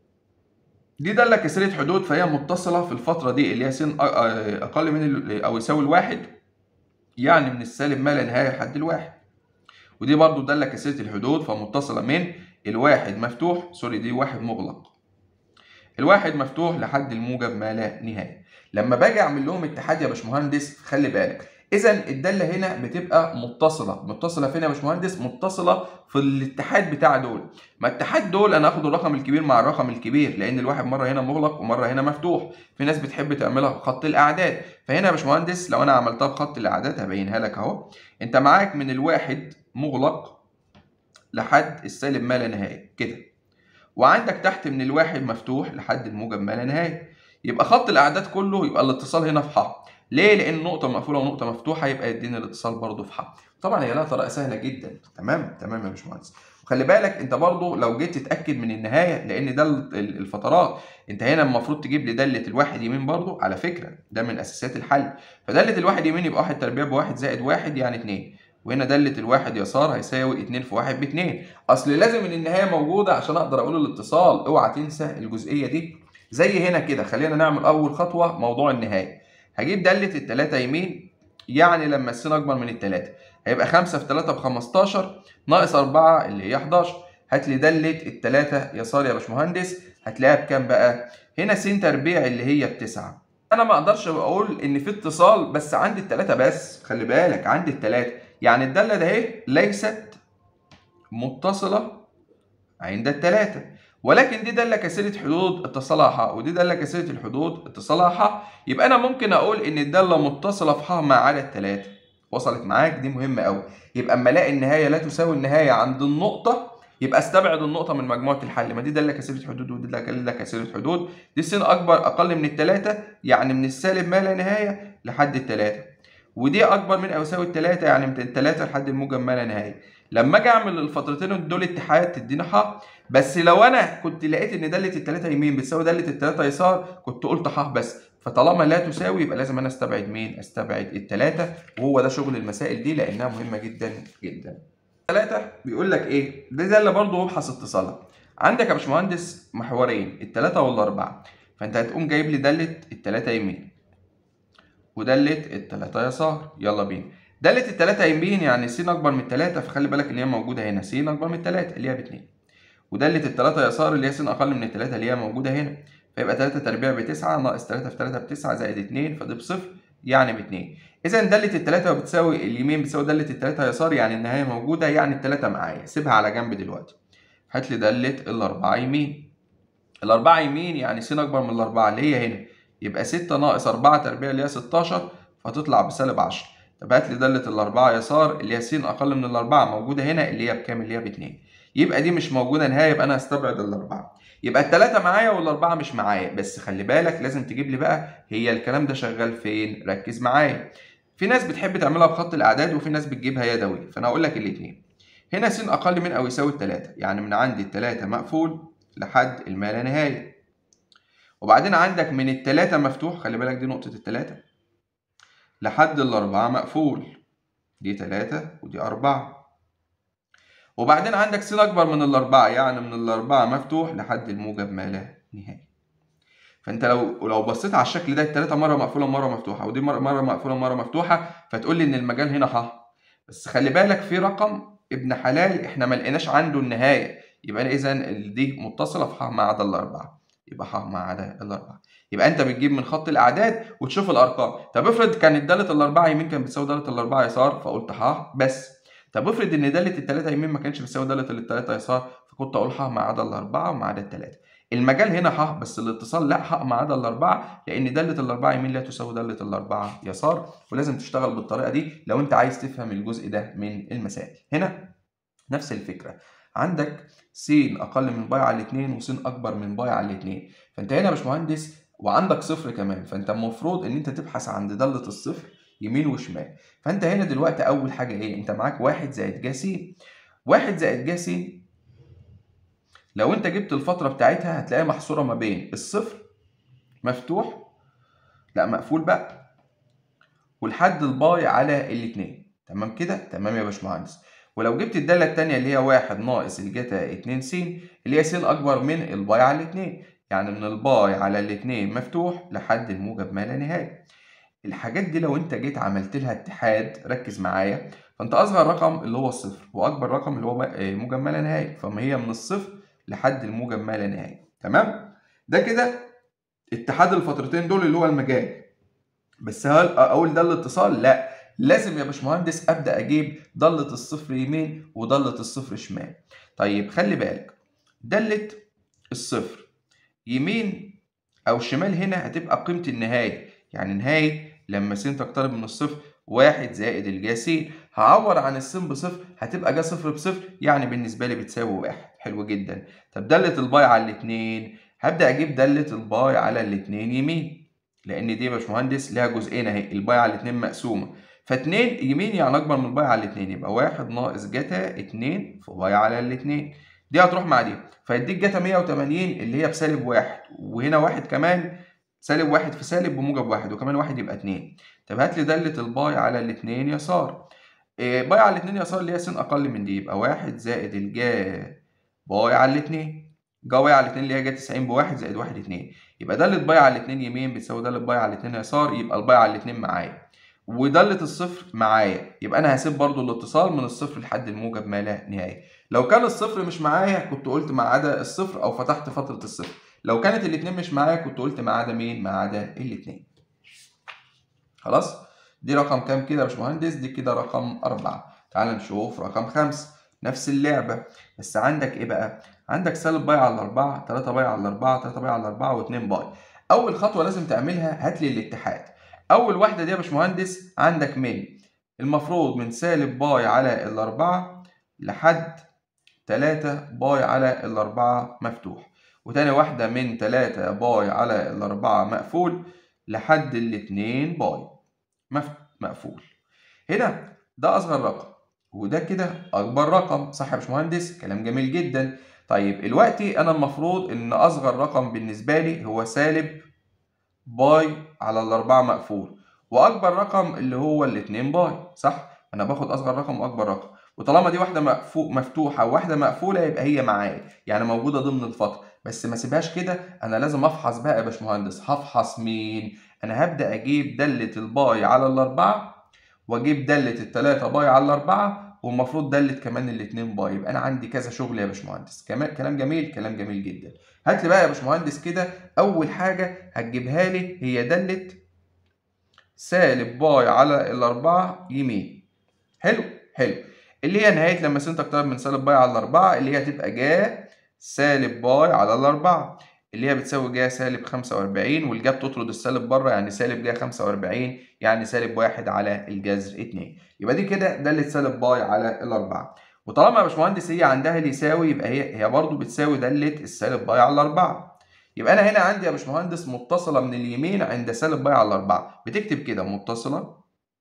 دي داله كسريه حدود فهي متصله في الفتره دي اللي هي س اقل من او يساوي الواحد يعني من السالب ما لا نهايه لحد الواحد ودي برضو داله كسريه الحدود فمتصله من الواحد مفتوح سوري دي واحد مغلق الواحد مفتوح لحد الموجب ما لا نهايه لما باجي اعمل لهم اتحاد يا باشمهندس خلي بالك اذا الداله هنا بتبقى متصله متصله فين يا باشمهندس متصله في الاتحاد بتاع دول ما الاتحاد دول انا اخد الرقم الكبير مع الرقم الكبير لان الواحد مره هنا مغلق ومره هنا مفتوح في ناس بتحب تعملها بخط الاعداد فهنا يا باشمهندس لو انا عملتها بخط الاعداد هبينها لك اهو انت معاك من الواحد مغلق لحد السالب ما لا نهايه كده وعندك تحت من الواحد مفتوح لحد الموجب ما لا نهايه يبقى خط الاعداد كله يبقى الاتصال هنا في ح ليه لان نقطه مقفوله ونقطه مفتوحه يبقى يديني الاتصال برضه في ح طبعا هي لها طريقه سهله جدا تمام تمام يا باشمهندس وخلي بالك انت برضه لو جيت تتاكد من النهايه لان ده الفترات انت هنا المفروض تجيب لي داله الواحد يمين برضه على فكره ده من اساسيات الحل فداله الواحد يمين يبقى واحد تربيع بواحد زائد واحد يعني اتنين وهنا دالة الواحد يسار هيساوي 2 في 1 ب 2 اصل لازم ان النهايه موجوده عشان اقدر اقول الاتصال اوعى تنسى الجزئيه دي زي هنا كده خلينا نعمل اول خطوه موضوع النهايه هجيب داله الثلاثه يمين يعني لما السين اكبر من الثلاثه هيبقى 5 في 3 ب 15 ناقص 4 اللي هي 11 هات لي داله الثلاثه يسار يا باشمهندس هتلاقيها بكام بقى هنا س تربيع اللي هي بتسعة انا ما اقدرش اقول ان في اتصال بس عندي الثلاثه بس خلي بالك عندي الثلاثه يعني الداله ده اهي ليست متصله عند الثلاثه ولكن دي داله كثيره حدود اتصالها ح ودي داله كثيره الحدود اتصالها ح يبقى انا ممكن اقول ان الداله متصله في ح مع عدد ثلاثه وصلت معاك دي مهمه قوي يبقى اما الاقي النهايه لا تساوي النهايه عند النقطه يبقى استبعد النقطه من مجموعه الحل ما دي داله كثيره حدود ودي داله كثيره حدود دي السين اكبر اقل من الثلاثه يعني من السالب ما لا نهايه لحد الثلاثه ودي اكبر من او يساوي الثلاثه يعني من الثلاثه لحد الموجب ما لا نهايه لما اجي اعمل الفترتين دول اتحاد تدينا ح بس لو انا كنت لقيت ان داله الثلاثه يمين بتساوي داله الثلاثه يسار كنت قلت ح بس فطالما لا تساوي يبقى لازم انا استبعد مين استبعد الثلاثه وهو ده شغل المسائل دي لانها مهمه جدا جدا ثلاثة بيقول لك ايه ده ده اللي برضه ابحث اتصالها عندك يا باشمهندس محورين الثلاثة والأربعة فأنت هتقوم جايب لي دالة الثلاثة يمين ودالة الثلاثة يسار يلا بينا دالة الثلاثة يمين يعني س أكبر من الثلاثة فخلي بالك إن هي موجودة هنا س أكبر من الثلاثة اللي هي باتنين ودالة الثلاثة يسار اللي هي س أقل من الثلاثة اللي هي موجودة هنا فيبقى 3 تربيع بتسعة ناقص 3 في 3 بتسعة زائد 2 فدي بصفر يعني باتنين إذا دالة التلاتة بتساوي اليمين بتساوي دالة التلاتة يسار يعني النهاية موجودة يعني التلاتة معايا سيبها على جنب دلوقتي هات لي دالة الأربعة يمين الأربعة يمين يعني س أكبر من الأربعة اللي هي هنا يبقى ستة ناقص أربعة تربيع اللي هي 16 فتطلع بسالب 10 طب هات لي دالة الأربعة يسار اللي هي س أقل من الأربعة موجودة هنا اللي هي بكام اللي هي باتنين يبقى دي مش موجودة نهاية يبقى أنا هستبعد الأربعة يبقى التلاتة معايا والأربعة مش معايا بس خلي بالك لازم تجيب لي بقى هي الكلام ده شغال فين ركز معايا في ناس بتحب تعملها بخط الأعداد وفي ناس بتجيبها يدوي فأنا هقول لك الاتنين هنا س أقل من أو يساوي التلاتة يعني من عندي التلاتة مقفول لحد الما لا نهاية وبعدين عندك من التلاتة مفتوح خلي بالك دي نقطة التلاتة لحد الأربعة مقفول دي تلاتة ودي أربعة وبعدين عندك س أكبر من الأربعة يعني من الأربعة مفتوح لحد الموجب ما لا نهاية فأنت لو لو بصيت على الشكل ده التلاتة مرة مقفولة مرة مفتوحة ودي مرة مرة مقفولة مرة مفتوحة فتقول لي إن المجال هنا ح بس خلي بالك في رقم ابن حلال إحنا ما لقيناش عنده النهاية يبقى إذا دي متصلة في ح ما عدا الأربعة يبقى ح ما عدا الأربعة يبقى أنت بتجيب من خط الأعداد وتشوف الأرقام طب افرض كانت دالة الأربعة يمين كانت بتساوي دالة الأربعة يسار فقلت ح بس طب افرض ان داله التلاته يمين ما كانتش بتساوي داله التلاته يسار فكنت اقول ح ما عدا الاربعه وما عدا التلاته المجال هنا ح بس الاتصال لا ح ما عدا الاربعه لان داله الاربعه يمين لا تساوي داله الاربعه يسار ولازم تشتغل بالطريقه دي لو انت عايز تفهم الجزء ده من المسائل هنا نفس الفكره عندك س اقل من باي على الاثنين وس اكبر من باي على الاثنين فانت هنا يا باشمهندس وعندك صفر كمان فانت المفروض ان انت تبحث عند داله الصفر يمين وشمال فانت هنا دلوقتي اول حاجه ايه انت معاك واحد زائد جا س واحد زائد جا س لو انت جبت الفتره بتاعتها هتلاقيها محصوره ما بين الصفر مفتوح لا مقفول بقى والحد الباي على الاتنين تمام كده تمام يا باشمهندس ولو جبت الداله التانيه اللي هي واحد ناقص الجتا اتنين س اللي هي س اكبر من الباي على الاتنين يعني من الباي على الاتنين مفتوح لحد الموجب ما لا نهايه الحاجات دي لو انت جيت عملت لها اتحاد ركز معايا فانت اصغر رقم اللي هو الصفر واكبر رقم اللي هو موجب ما لا نهايه فما هي من الصفر لحد الموجب ما لا نهايه تمام ده كده اتحاد الفترتين دول اللي هو المجال بس هل اقول ده الاتصال لا لازم يا باشمهندس ابدا اجيب ضله الصفر يمين وضله الصفر شمال طيب خلي بالك داله الصفر يمين او شمال هنا هتبقى قيمه النهايه يعني نهايه لما س تقترب من الصفر واحد زائد الجا س هعوض عن السين بصفر هتبقى جا صفر بصفر يعني بالنسبة لي بتساوي واحد حلو جدا طب دالة الباي على الاتنين هبدأ أجيب دالة الباي على الاتنين يمين لأن دي يا باشمهندس ليها جزئين أهي الباي على الاتنين مقسومة فاتنين يمين يعني أكبر من الباي على الاتنين يبقى واحد ناقص جتا اتنين في باي على الاتنين دي هتروح مع دي فيديك جتا 180 اللي هي بسالب واحد وهنا واحد كمان سالب واحد في سالب بموجب واحد وكمان واحد يبقى اتنين طب هات لي دالة الباي على الاتنين يسار إيه باي على الاتنين يسار اللي هي س أقل من دي يبقى واحد زائد الجا باي على الاتنين جا باي على الاتنين اللي هي جا 90 بواحد زائد واحد اتنين يبقى دالة باي على الاتنين يمين بتساوي دالة باي على الاتنين يسار يبقى الباي على الاتنين معايا ودالة الصفر معايا يبقى أنا هسيب برضو الاتصال من الصفر لحد الموجب ما لا نهاية لو كان الصفر مش معايا كنت قلت ما عدا الصفر أو فتحت فترة الصفر لو كانت الاتنين مش معايا كنت قلت ما عدا مين ما عدا الاتنين خلاص دي رقم كام كده يا باشمهندس دي كده رقم أربعة تعال نشوف رقم خمسة نفس اللعبة بس عندك إيه بقى؟ عندك سالب باي على الأربعة تلاتة باي على الأربعة تلاتة باي على الأربعة واتنين باي أول خطوة لازم تعملها هات لي الاتحاد أول واحدة دي يا باشمهندس عندك من المفروض من سالب باي على الأربعة لحد تلاتة باي على الأربعة مفتوح وتاني واحدة من تلاتة باي على الأربعة مقفول لحد الاتنين باي مقفول هنا ده أصغر رقم وده كده أكبر رقم صح يا باشمهندس كلام جميل جدا طيب دلوقتي أنا المفروض إن أصغر رقم بالنسبة لي هو سالب باي على الأربعة مقفول وأكبر رقم اللي هو الاتنين باي صح أنا باخد أصغر رقم وأكبر رقم وطالما دي واحدة مفتوحة وواحدة مقفولة يبقى هي معايا يعني موجودة ضمن الفترة بس ما سيبهاش كده أنا لازم أفحص بقى يا باشمهندس هفحص مين أنا هبدأ أجيب دالة الباي على الأربعة وأجيب دالة التلاتة باي على الأربعة والمفروض دالة كمان الاتنين باي يبقى أنا عندي كذا شغل يا باشمهندس كمان كلام جميل كلام جميل جدا هات لي بقى يا باشمهندس كده أول حاجة هتجيبها لي هي دالة سالب باي على الأربعة يمين حلو حلو اللي هي نهاية لما س تقترب من سالب باي على الأربعة اللي هي هتبقى جا سالب باي على الأربعة اللي هي بتساوي جا سالب خمسة وأربعين والجا بتطرد السالب بره يعني سالب جا خمسة وأربعين يعني سالب واحد على الجذر اتنين يبقى دي كده دالة سالب باي على الأربعة وطالما يا باشمهندس هي عندها اللي يساوي يبقى هي هي برضه بتساوي دالة السالب باي على الأربعة يبقى أنا هنا عندي يا باشمهندس متصلة من اليمين عند سالب باي على الأربعة بتكتب كده متصلة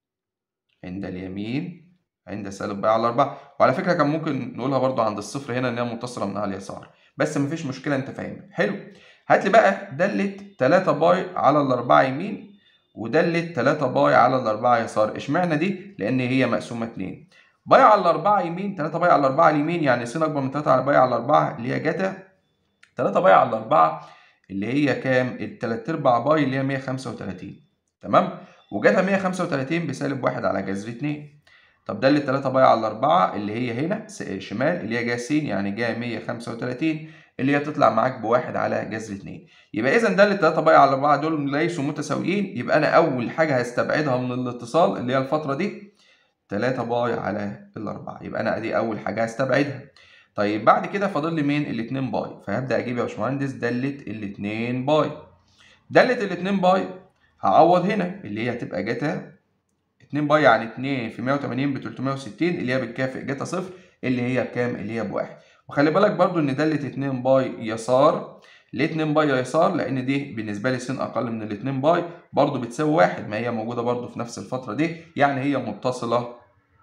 عند اليمين عند سالب باي على 4 وعلى فكرة كان ممكن نقولها برضو عند الصفر هنا إن هي متصلة من على اليسار بس مفيش مشكلة أنت فاهمها حلو هات لي بقى دالة 3 باي على الأربعة يمين ودالة 3 باي على الأربعة يسار اشمعنى دي؟ لأن هي مقسومة 2 باي على الأربعة يمين 3 باي على الأربعة اليمين يعني س أكبر من 3 على باي على الأربعة اللي هي جاتا 3 باي على الأربعة اللي هي كام؟ التلات أرباع باي اللي هي 135 تمام؟ وجاتا 135 بسالب 1 على جذر 2 طب دالة 3 باي على 4 اللي هي هنا شمال اللي هي جا س يعني جا 135 اللي هي تطلع معاك بواحد على جذر 2 يبقى اذا دالة 3 باي على 4 دول ليسوا متساويين يبقى انا اول حاجة هستبعدها من الاتصال اللي هي الفترة دي 3 باي على الأربعة يبقى انا ادي اول حاجة هستبعدها طيب بعد كده فاضل لي مين الاتنين باي فهبدأ اجيب يا باشمهندس دالة الاتنين باي دالة الاتنين باي هعوض هنا اللي هي هتبقى جاتا 2 باي يعني 2 في 180 ب 360 اللي هي بتكافئ جاتا صفر اللي هي بكام؟ اللي هي بواحد. وخلي بالك برضو ان دالة 2 باي يسار ليه 2 باي يسار؟ لان دي بالنسبة لي س اقل من ال 2 باي برضو بتساوي واحد ما هي موجودة برضو في نفس الفترة دي يعني هي متصلة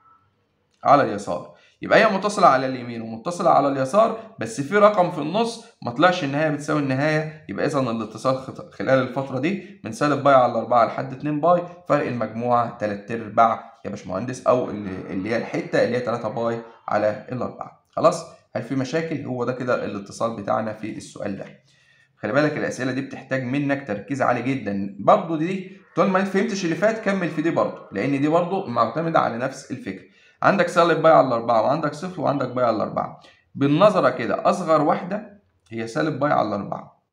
على اليسار. يبقى هي متصلة على اليمين ومتصلة على اليسار بس في رقم في النص ما طلعش النهاية بتساوي النهاية يبقى إذا الاتصال خلال الفترة دي من سالب باي على 4 لحد 2 باي فرق المجموعة 3 أرباع يا باشمهندس أو اللي هي الحتة اللي هي 3 باي على الأربعة خلاص هل في مشاكل؟ هو ده كده الاتصال بتاعنا في السؤال ده خلي بالك الأسئلة دي بتحتاج منك تركيز عالي جدا برضو دي طول ما انت فهمتش اللي فات كمل في دي برضو لأن دي برضو معتمدة على نفس الفكرة عندك سالب باي على الأربعة وعندك صفر وعندك باي على الأربعة بالنظرة كده أصغر واحدة هي سالب باي على الأربعة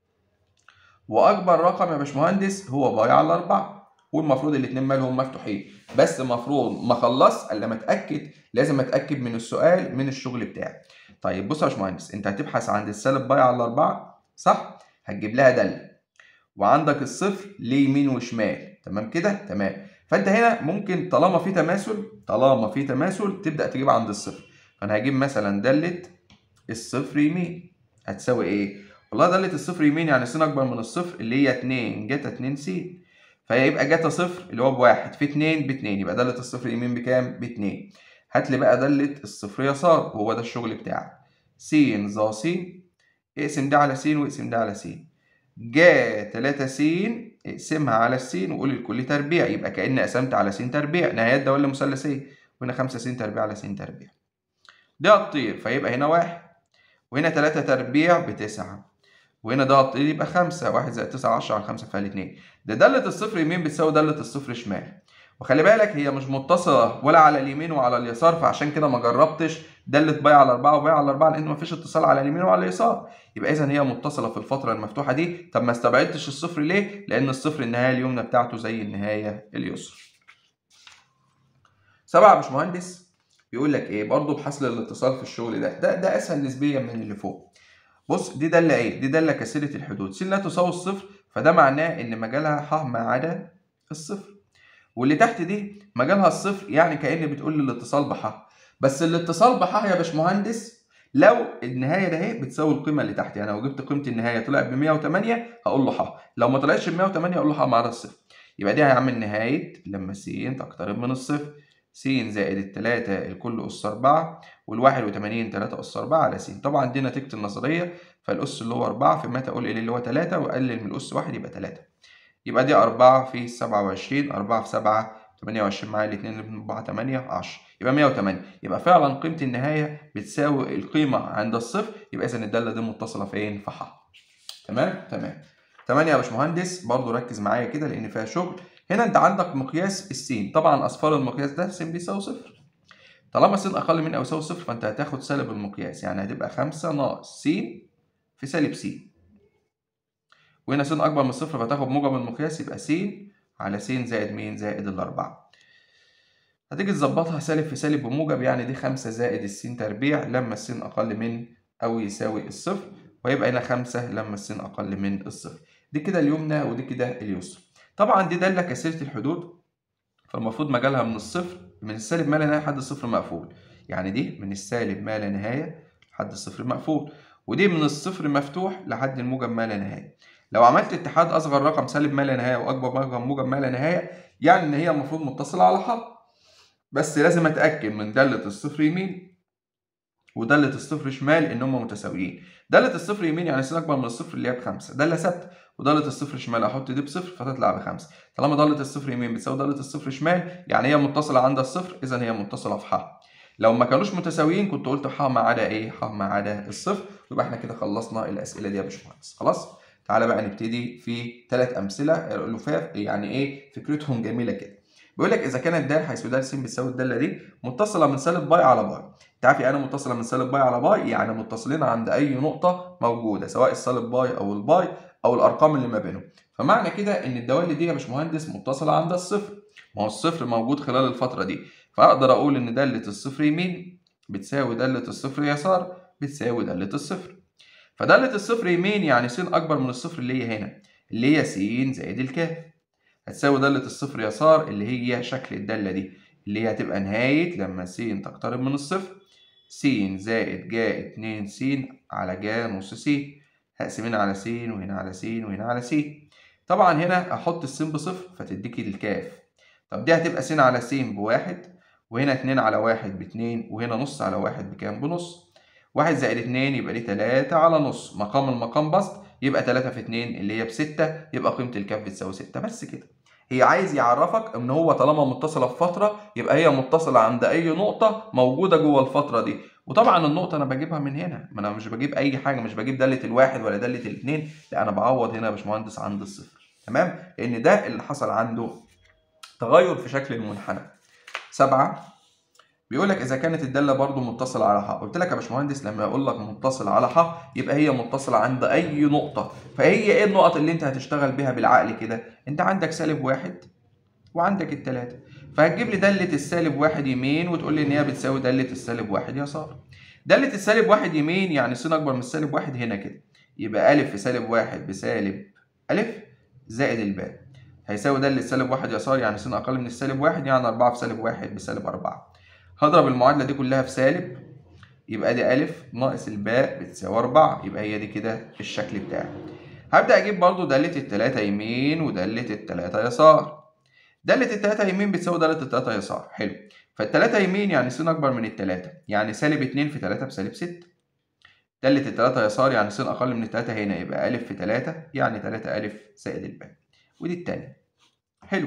وأكبر رقم يا باشمهندس هو باي على الأربعة والمفروض الاتنين مالهم مفتوحين بس المفروض ما اخلص الا ما اتاكد لازم اتاكد من السؤال من الشغل بتاعي طيب بص يا باشمهندس انت هتبحث عند السالب باي على الأربعة صح هتجيب لها دالة وعندك الصفر ليه يمين وشمال تمام كده تمام فانت هنا ممكن طالما في تماثل طالما في تماثل تبدا تجيب عند الصفر فانا هجيب مثلا داله الصفر يمين هتساوي ايه والله داله الصفر يمين يعني س اكبر من الصفر اللي هي 2 جتا 2 س فيبقى جتا صفر اللي هو بواحد في 2 ب 2 يبقى داله الصفر يمين بكام ب 2 هات لي بقى داله الصفر يسار وهو ده الشغل بتاعك س ظا س اقسم ده على س واقسم ده على س جا 3 س اقسمها على السين وقول الكل تربيع يبقى كأن قسمت على س تربيع نهايات دولة مثلثية وهنا 5 س تربيع على س تربيع دي هتطير فيبقى هنا واحد وهنا 3 تربيع بتسعة وهنا ده هتطير يبقى 5 1 زائد 9 10 على 5 فيها الاتنين ده دالة الصفر يمين بتساوي دالة الصفر شمال وخلي بالك هي مش متصلة ولا على اليمين وعلى اليسار فعشان كده ما جربتش دالة باي على 4 وباي على 4 لأن مفيش اتصال على اليمين وعلى اليسار يبقى إذا هي متصلة في الفترة المفتوحة دي طب ما استبعدتش الصفر ليه؟ لأن الصفر النهاية اليمنى بتاعته زي النهاية اليسرى. سبعة يا باشمهندس بيقول لك إيه برضه بحصل الاتصال في الشغل ده ده ده أسهل نسبيا من اللي فوق. بص دي دالة إيه؟ دي دالة كثيرة الحدود س لا تساوي الصفر فده معناه إن مجالها ح ما عدا الصفر. واللي تحت دي مجالها الصفر يعني كأن بتقول لي الاتصال بح بس الاتصال بح يا باشمهندس لو النهايه ده اهي بتساوي القيمه اللي تحت يعني لو جبت قيمه النهايه طلعت ب 108 هقول له ح لو ما طلعتش ب 108 اقول له ح ما عدا الصفر يبقى دي هيعمل نهايه لما س تقترب من الصفر س زائد التلاتة الكل أس أربعة والواحد وتمانين تلاتة أس أربعة على س طبعا دي نتيجة النظرية فالأس اللي هو أربعة في متى أقول اللي هو تلاتة وأقلل من الأس واحد يبقى تلاتة يبقى دي أربعة في سبعة وعشرين أربعة في سبعة تمانية وعشرين معايا الاتنين اللي بأربعة تمانية عشرة يبقى مية وتمانية يبقى فعلا قيمة النهاية بتساوي القيمة عند الصفر يبقى إذا الدالة دي متصلة فين؟ في ح تمام؟ تمام تمانية يا باشمهندس برضه ركز معايا كده لأن فيها شغل هنا أنت عندك مقياس السين طبعا أصفار المقياس ده س بيساوي صفر طالما س أقل من أو يساوي صفر فأنت هتاخد سالب المقياس يعني هتبقى خمسة ناقص س في سالب س وهنا س أكبر من الصفر فتاخد موجب المقياس يبقى س على س زائد مين؟ زائد الأربعة. هتيجي تظبطها سالب في سالب بموجب يعني دي خمسة زائد الس تربيع لما الس أقل من أو يساوي الصفر ويبقى هنا خمسة لما الس أقل من الصفر. دي كده اليمنى ودي كده اليسرى. طبعا دي دالة كثيرة الحدود فالمفروض مجالها من الصفر من السالب ما لا نهاية لحد الصفر مقفول. يعني دي من السالب ما لا نهاية لحد الصفر مقفول. ودي من الصفر مفتوح لحد الموجب ما لا نهاية. لو عملت اتحاد اصغر رقم سالب ما لا نهايه واكبر رقم موجب ما لا نهايه يعني ان هي المفروض متصله على ح بس لازم اتاكد من داله الصفر يمين وداله الصفر شمال ان هم متساويين داله الصفر يمين يعني س اكبر من الصفر اللي هي بخمسه داله ثابته وداله الصفر شمال احط دي بصفر فتطلع بخمسه طالما داله الصفر يمين بتساوي داله الصفر شمال يعني هي متصله عند الصفر اذا هي متصله في ح لو ما كانوش متساويين كنت قلت ح ما عدا ايه ح ما عدا الصفر يبقى احنا كده خلصنا الاسئله دي يا باشمهندس خلاص تعالى بقى نبتدي في ثلاث امثله لفاف يعني ايه فكرتهم جميله كده بيقول لك اذا كانت د حيث د س بتساوي الداله دي متصله من سالب باي على باي انت عارف يعني متصله من سالب باي على باي يعني متصلين عند اي نقطه موجوده سواء السالب باي او الباي او الارقام اللي ما بينهم فمعنى كده ان الدوال دي يا باشمهندس متصله عند الصفر ما هو الصفر موجود خلال الفتره دي فاقدر اقول ان داله الصفر يمين بتساوي داله الصفر يسار بتساوي داله الصفر فدالة الصفر يمين يعني س أكبر من الصفر اللي هي هنا اللي هي س زائد الكاف هتساوي دالة الصفر يسار اللي هي شكل الدالة دي اللي هي هتبقى نهاية لما س تقترب من الصفر س زائد جا اتنين س على جا نص س هقسم هنا على س وهنا على س وهنا على س طبعا هنا أحط الس بصفر فتديكي الكاف طب دي هتبقى س على س بواحد وهنا اتنين على واحد باتنين وهنا نص على واحد بكام بنص واحد زائد اتنين يبقى دي تلاتة على نص مقام المقام بسط يبقى تلاتة في اتنين اللي هي بستة يبقى قيمة الكاف بتساوي ستة بس كده هي عايز يعرفك ان هو طالما متصلة في فترة يبقى هي متصلة عند اي نقطة موجودة جوه الفترة دي وطبعا النقطة انا بجيبها من هنا ما انا مش بجيب اي حاجة مش بجيب دالة الواحد ولا دالة الاتنين لا انا بعوض هنا يا باشمهندس عند الصفر تمام لان ده اللي حصل عنده تغير في شكل المنحنى سبعة بيقول لك اذا كانت الداله برضو متصله على ح قلت لك يا باشمهندس لما اقول لك متصله على ح يبقى هي متصله عند اي نقطه فهي ايه النقط اللي انت هتشتغل بيها بالعقل كده انت عندك سالب واحد وعندك التلاته فهتجيب لي داله السالب واحد يمين وتقول لي ان هي بتساوي داله السالب واحد يسار داله السالب واحد يمين يعني س اكبر من السالب واحد هنا كده يبقى ا في سالب واحد بسالب ا زائد الباء هيساوي داله سالب واحد يسار يعني س اقل من السالب واحد يعني 4 في سالب واحد بسالب 4 هضرب المعادلة دي كلها في سالب يبقى دي أ ناقص الباء بتساوي أربعة يبقى هي دي كده الشكل بتاعي هبدأ أجيب برضو دالة التلاتة يمين ودالة التلاتة يسار دالة التلاتة يمين بتساوي دالة التلاتة يسار حلو فالتلاتة يمين يعني س أكبر من التلاتة يعني سالب اتنين في تلاتة بسالب ستة دالة التلاتة يسار يعني س أقل من التلاتة هنا يبقى أ في تلاتة يعني تلاتة أ زائد الباء ودي التانية حلو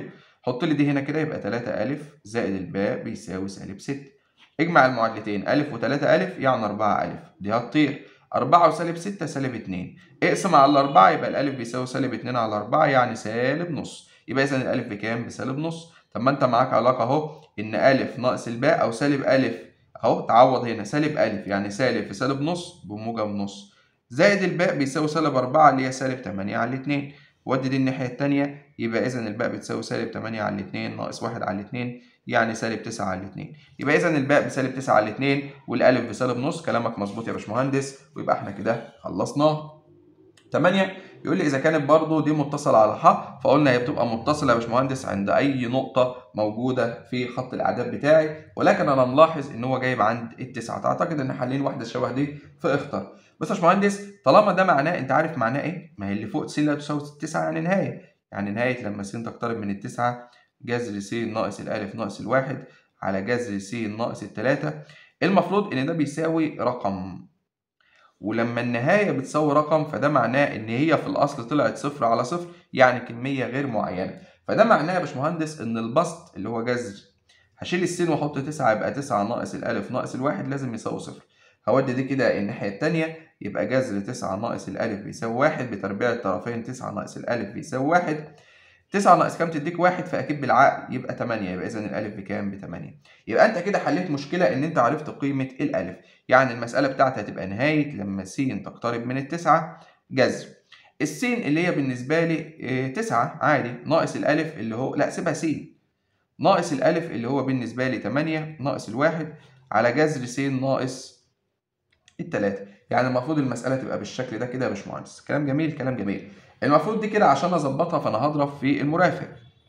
حط لي دي هنا كده يبقى 3 ألف زائد الباء بيساوي سالب 6 اجمع المعادلتين ألف و3 ألف يعني 4 ألف دي هتطير 4 وسالب 6 سالب 2 اقسم على الأربعة يبقى الألف بيساوي سالب 2 على 4 يعني سالب نص يبقى إذا الألف بكام؟ بسالب نص طب ما أنت معاك علاقة أهو إن ألف ناقص الباء أو سالب ألف أهو تعوض هنا سالب ألف يعني سالب في سالب نص بموجب نص زائد الباء بيساوي سالب 4 اللي هي سالب 8 على 2 ودي دي الناحية التانية يبقى إذا الباء بتساوي سالب 8 على 2 ناقص 1 على 2 يعني سالب 9 على 2 يبقى إذا الباء بسالب 9 على 2 والألف بسالب نص كلامك مظبوط يا باشمهندس ويبقى إحنا كده خلصناه 8 يقول لي إذا كانت برضه دي متصلة على ح فقلنا هي بتبقى متصلة يا باشمهندس عند أي نقطة موجودة في خط الأعداد بتاعي ولكن أنا ملاحظ إن هو جايب عند التسعة تعتقد إن حالين واحدة شبه دي فاختر بص يا باشمهندس طالما ده معناه أنت عارف معناه إيه؟ ما هي اللي فوق س لا تساوي 9 يعني نهاية يعني نهاية لما س تقترب من التسعة جذر س ناقص الألف ناقص الواحد على جذر س ناقص التلاتة المفروض إن ده بيساوي رقم ولما النهاية بتساوي رقم فده معناه إن هي في الأصل طلعت صفر على صفر يعني كمية غير معينة فده معناه يا باشمهندس إن البسط اللي هو جذر هشيل السين وأحط تسعة يبقى تسعة ناقص الألف ناقص الواحد لازم يساوي صفر هودي دي كده الناحية التانية يبقى جذر تسعة ناقص الألف بيساوي واحد بتربيع الطرفين تسعة ناقص الألف بيساوي واحد تسعة ناقص كام تديك واحد فأكيد بالعقل يبقى تمانية يبقى إذا الألف بكام؟ بتمانية يبقى أنت كده حليت مشكلة إن أنت عرفت قيمة الألف يعني المسألة بتاعتي هتبقى نهاية لما س تقترب من التسعة جذر السين اللي هي بالنسبة لي تسعة عادي ناقص الألف اللي هو لا سيبها س ناقص الألف اللي هو بالنسبة لي تمانية ناقص الواحد على جذر س ناقص التلاتة يعني المفروض المسألة تبقى بالشكل ده كده يا باشمهندس كلام جميل كلام جميل المفروض دي كده عشان اظبطها فانا هضرب في المرافق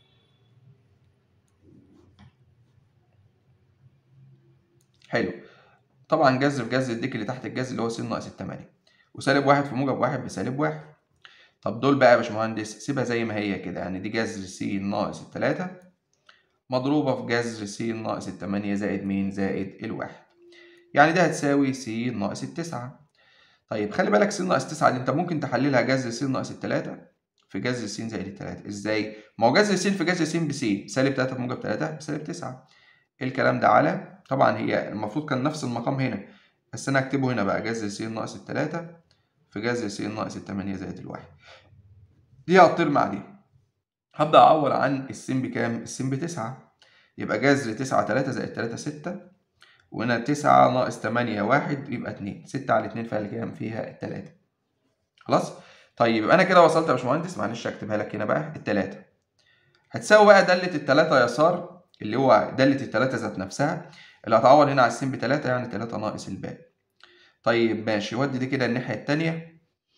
حلو طبعا جذر في جذر الديك اللي تحت الجذر اللي هو س ناقص التمانية وسالب واحد في موجب واحد بسالب واحد طب دول بقى يا باشمهندس سيبها زي ما هي كده يعني دي جذر س ناقص التلاتة مضروبة في جذر س ناقص التمانية زائد مين زائد الواحد يعني ده هتساوي س ناقص التسعة طيب خلي بالك س ناقص 9 دي انت ممكن تحللها جذر س ناقص التلاتة في جذر س زائد التلاتة ازاي؟ ما هو جذر س في جذر س بس سالب 3 في موجب 3 بسالب 9 الكلام ده على طبعا هي المفروض كان نفس المقام هنا بس انا هكتبه هنا بقى جذر س ناقص التلاتة في جذر س ناقص التمانية زائد الواحد دي هتطير مع دي هبدأ أعوض عن السين بكام؟ السين بتسعة يبقى جذر تسعة تلاتة زائد تلاتة ستة وهنا تسعة ناقص تمانية واحد يبقى اتنين ستة على اتنين فيها الكام فيها التلاتة خلاص طيب يبقى انا كده وصلت يا باشمهندس معلش اكتبها لك هنا بقى التلاتة هتساوي بقى دالة التلاتة يسار اللي هو دالة التلاتة ذات نفسها اللي هتعوض هنا على السين بتلاتة يعني تلاتة ناقص الباقي طيب ماشي ودي دي كده الناحية التانية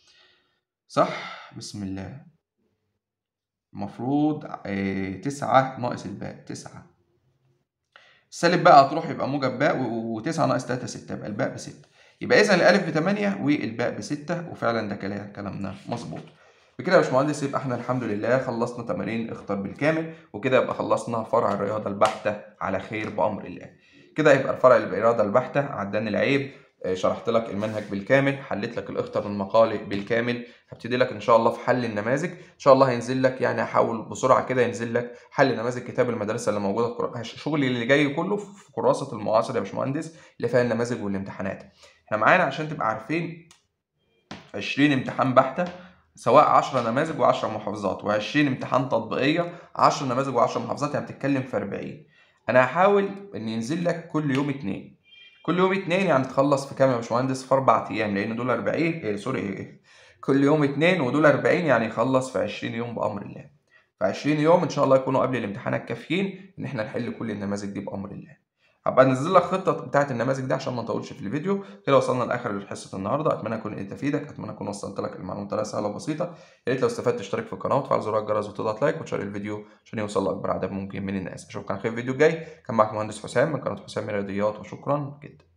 صح بسم الله المفروض اه تسعة ناقص الباقي تسعة السالب بقى هتروح يبقى موجب باء و9 ناقص 3 6 يبقى الباء ب 6 يبقى اذا الالف ب 8 والباء ب 6 وفعلا ده كلام كلامنا مظبوط بكده يا باشمهندس يبقى احنا الحمد لله خلصنا تمارين اختار بالكامل وكده يبقى خلصنا فرع الرياضه البحته على خير بامر الله كده يبقى الفرع الرياضه البحته عداني العيب شرحت لك المنهج بالكامل حليت لك الاختر المقالي بالكامل هبتدي لك ان شاء الله في حل النماذج ان شاء الله هينزل لك يعني هحاول بسرعه كده ينزل لك حل نماذج كتاب المدرسه اللي موجوده شغلي اللي جاي كله في كراسه المعاصر يا باشمهندس اللي فيها النماذج والامتحانات احنا معانا عشان تبقى عارفين 20 امتحان بحته سواء 10 نماذج و10 محافظات و20 امتحان تطبيقيه 10 نماذج و10 محافظات يعني بتتكلم في 40 انا هحاول ان ينزل لك كل يوم اتنين كل يوم اتنين يعني تخلص في كام يا باشمهندس في اربع ايام لان دول 40 إيه سوري إيه. كل يوم اتنين ودول 40 يعني يخلص في 20 يوم بامر الله في 20 يوم ان شاء الله يكونوا قبل الامتحانات كافيين ان احنا نحل كل النماذج دي بامر الله هبقى انزل لك خطه بتاعه النماذج دي عشان ما نطولش في الفيديو كده وصلنا لاخر حصه النهارده اتمنى اكون قدرت افيدك اتمنى اكون وصلت لك المعلومه بطريقه سهله وبسيطه يا ريت لو استفدت تشترك في القناه وتفعل زرار الجرس وتضغط لايك وتشير الفيديو عشان يوصل لاكبر عدد ممكن من الناس اشوفك على خير الفيديو الجاي كان معاك مهندس حسام من قناه حسام رياضيات وشكرا جدا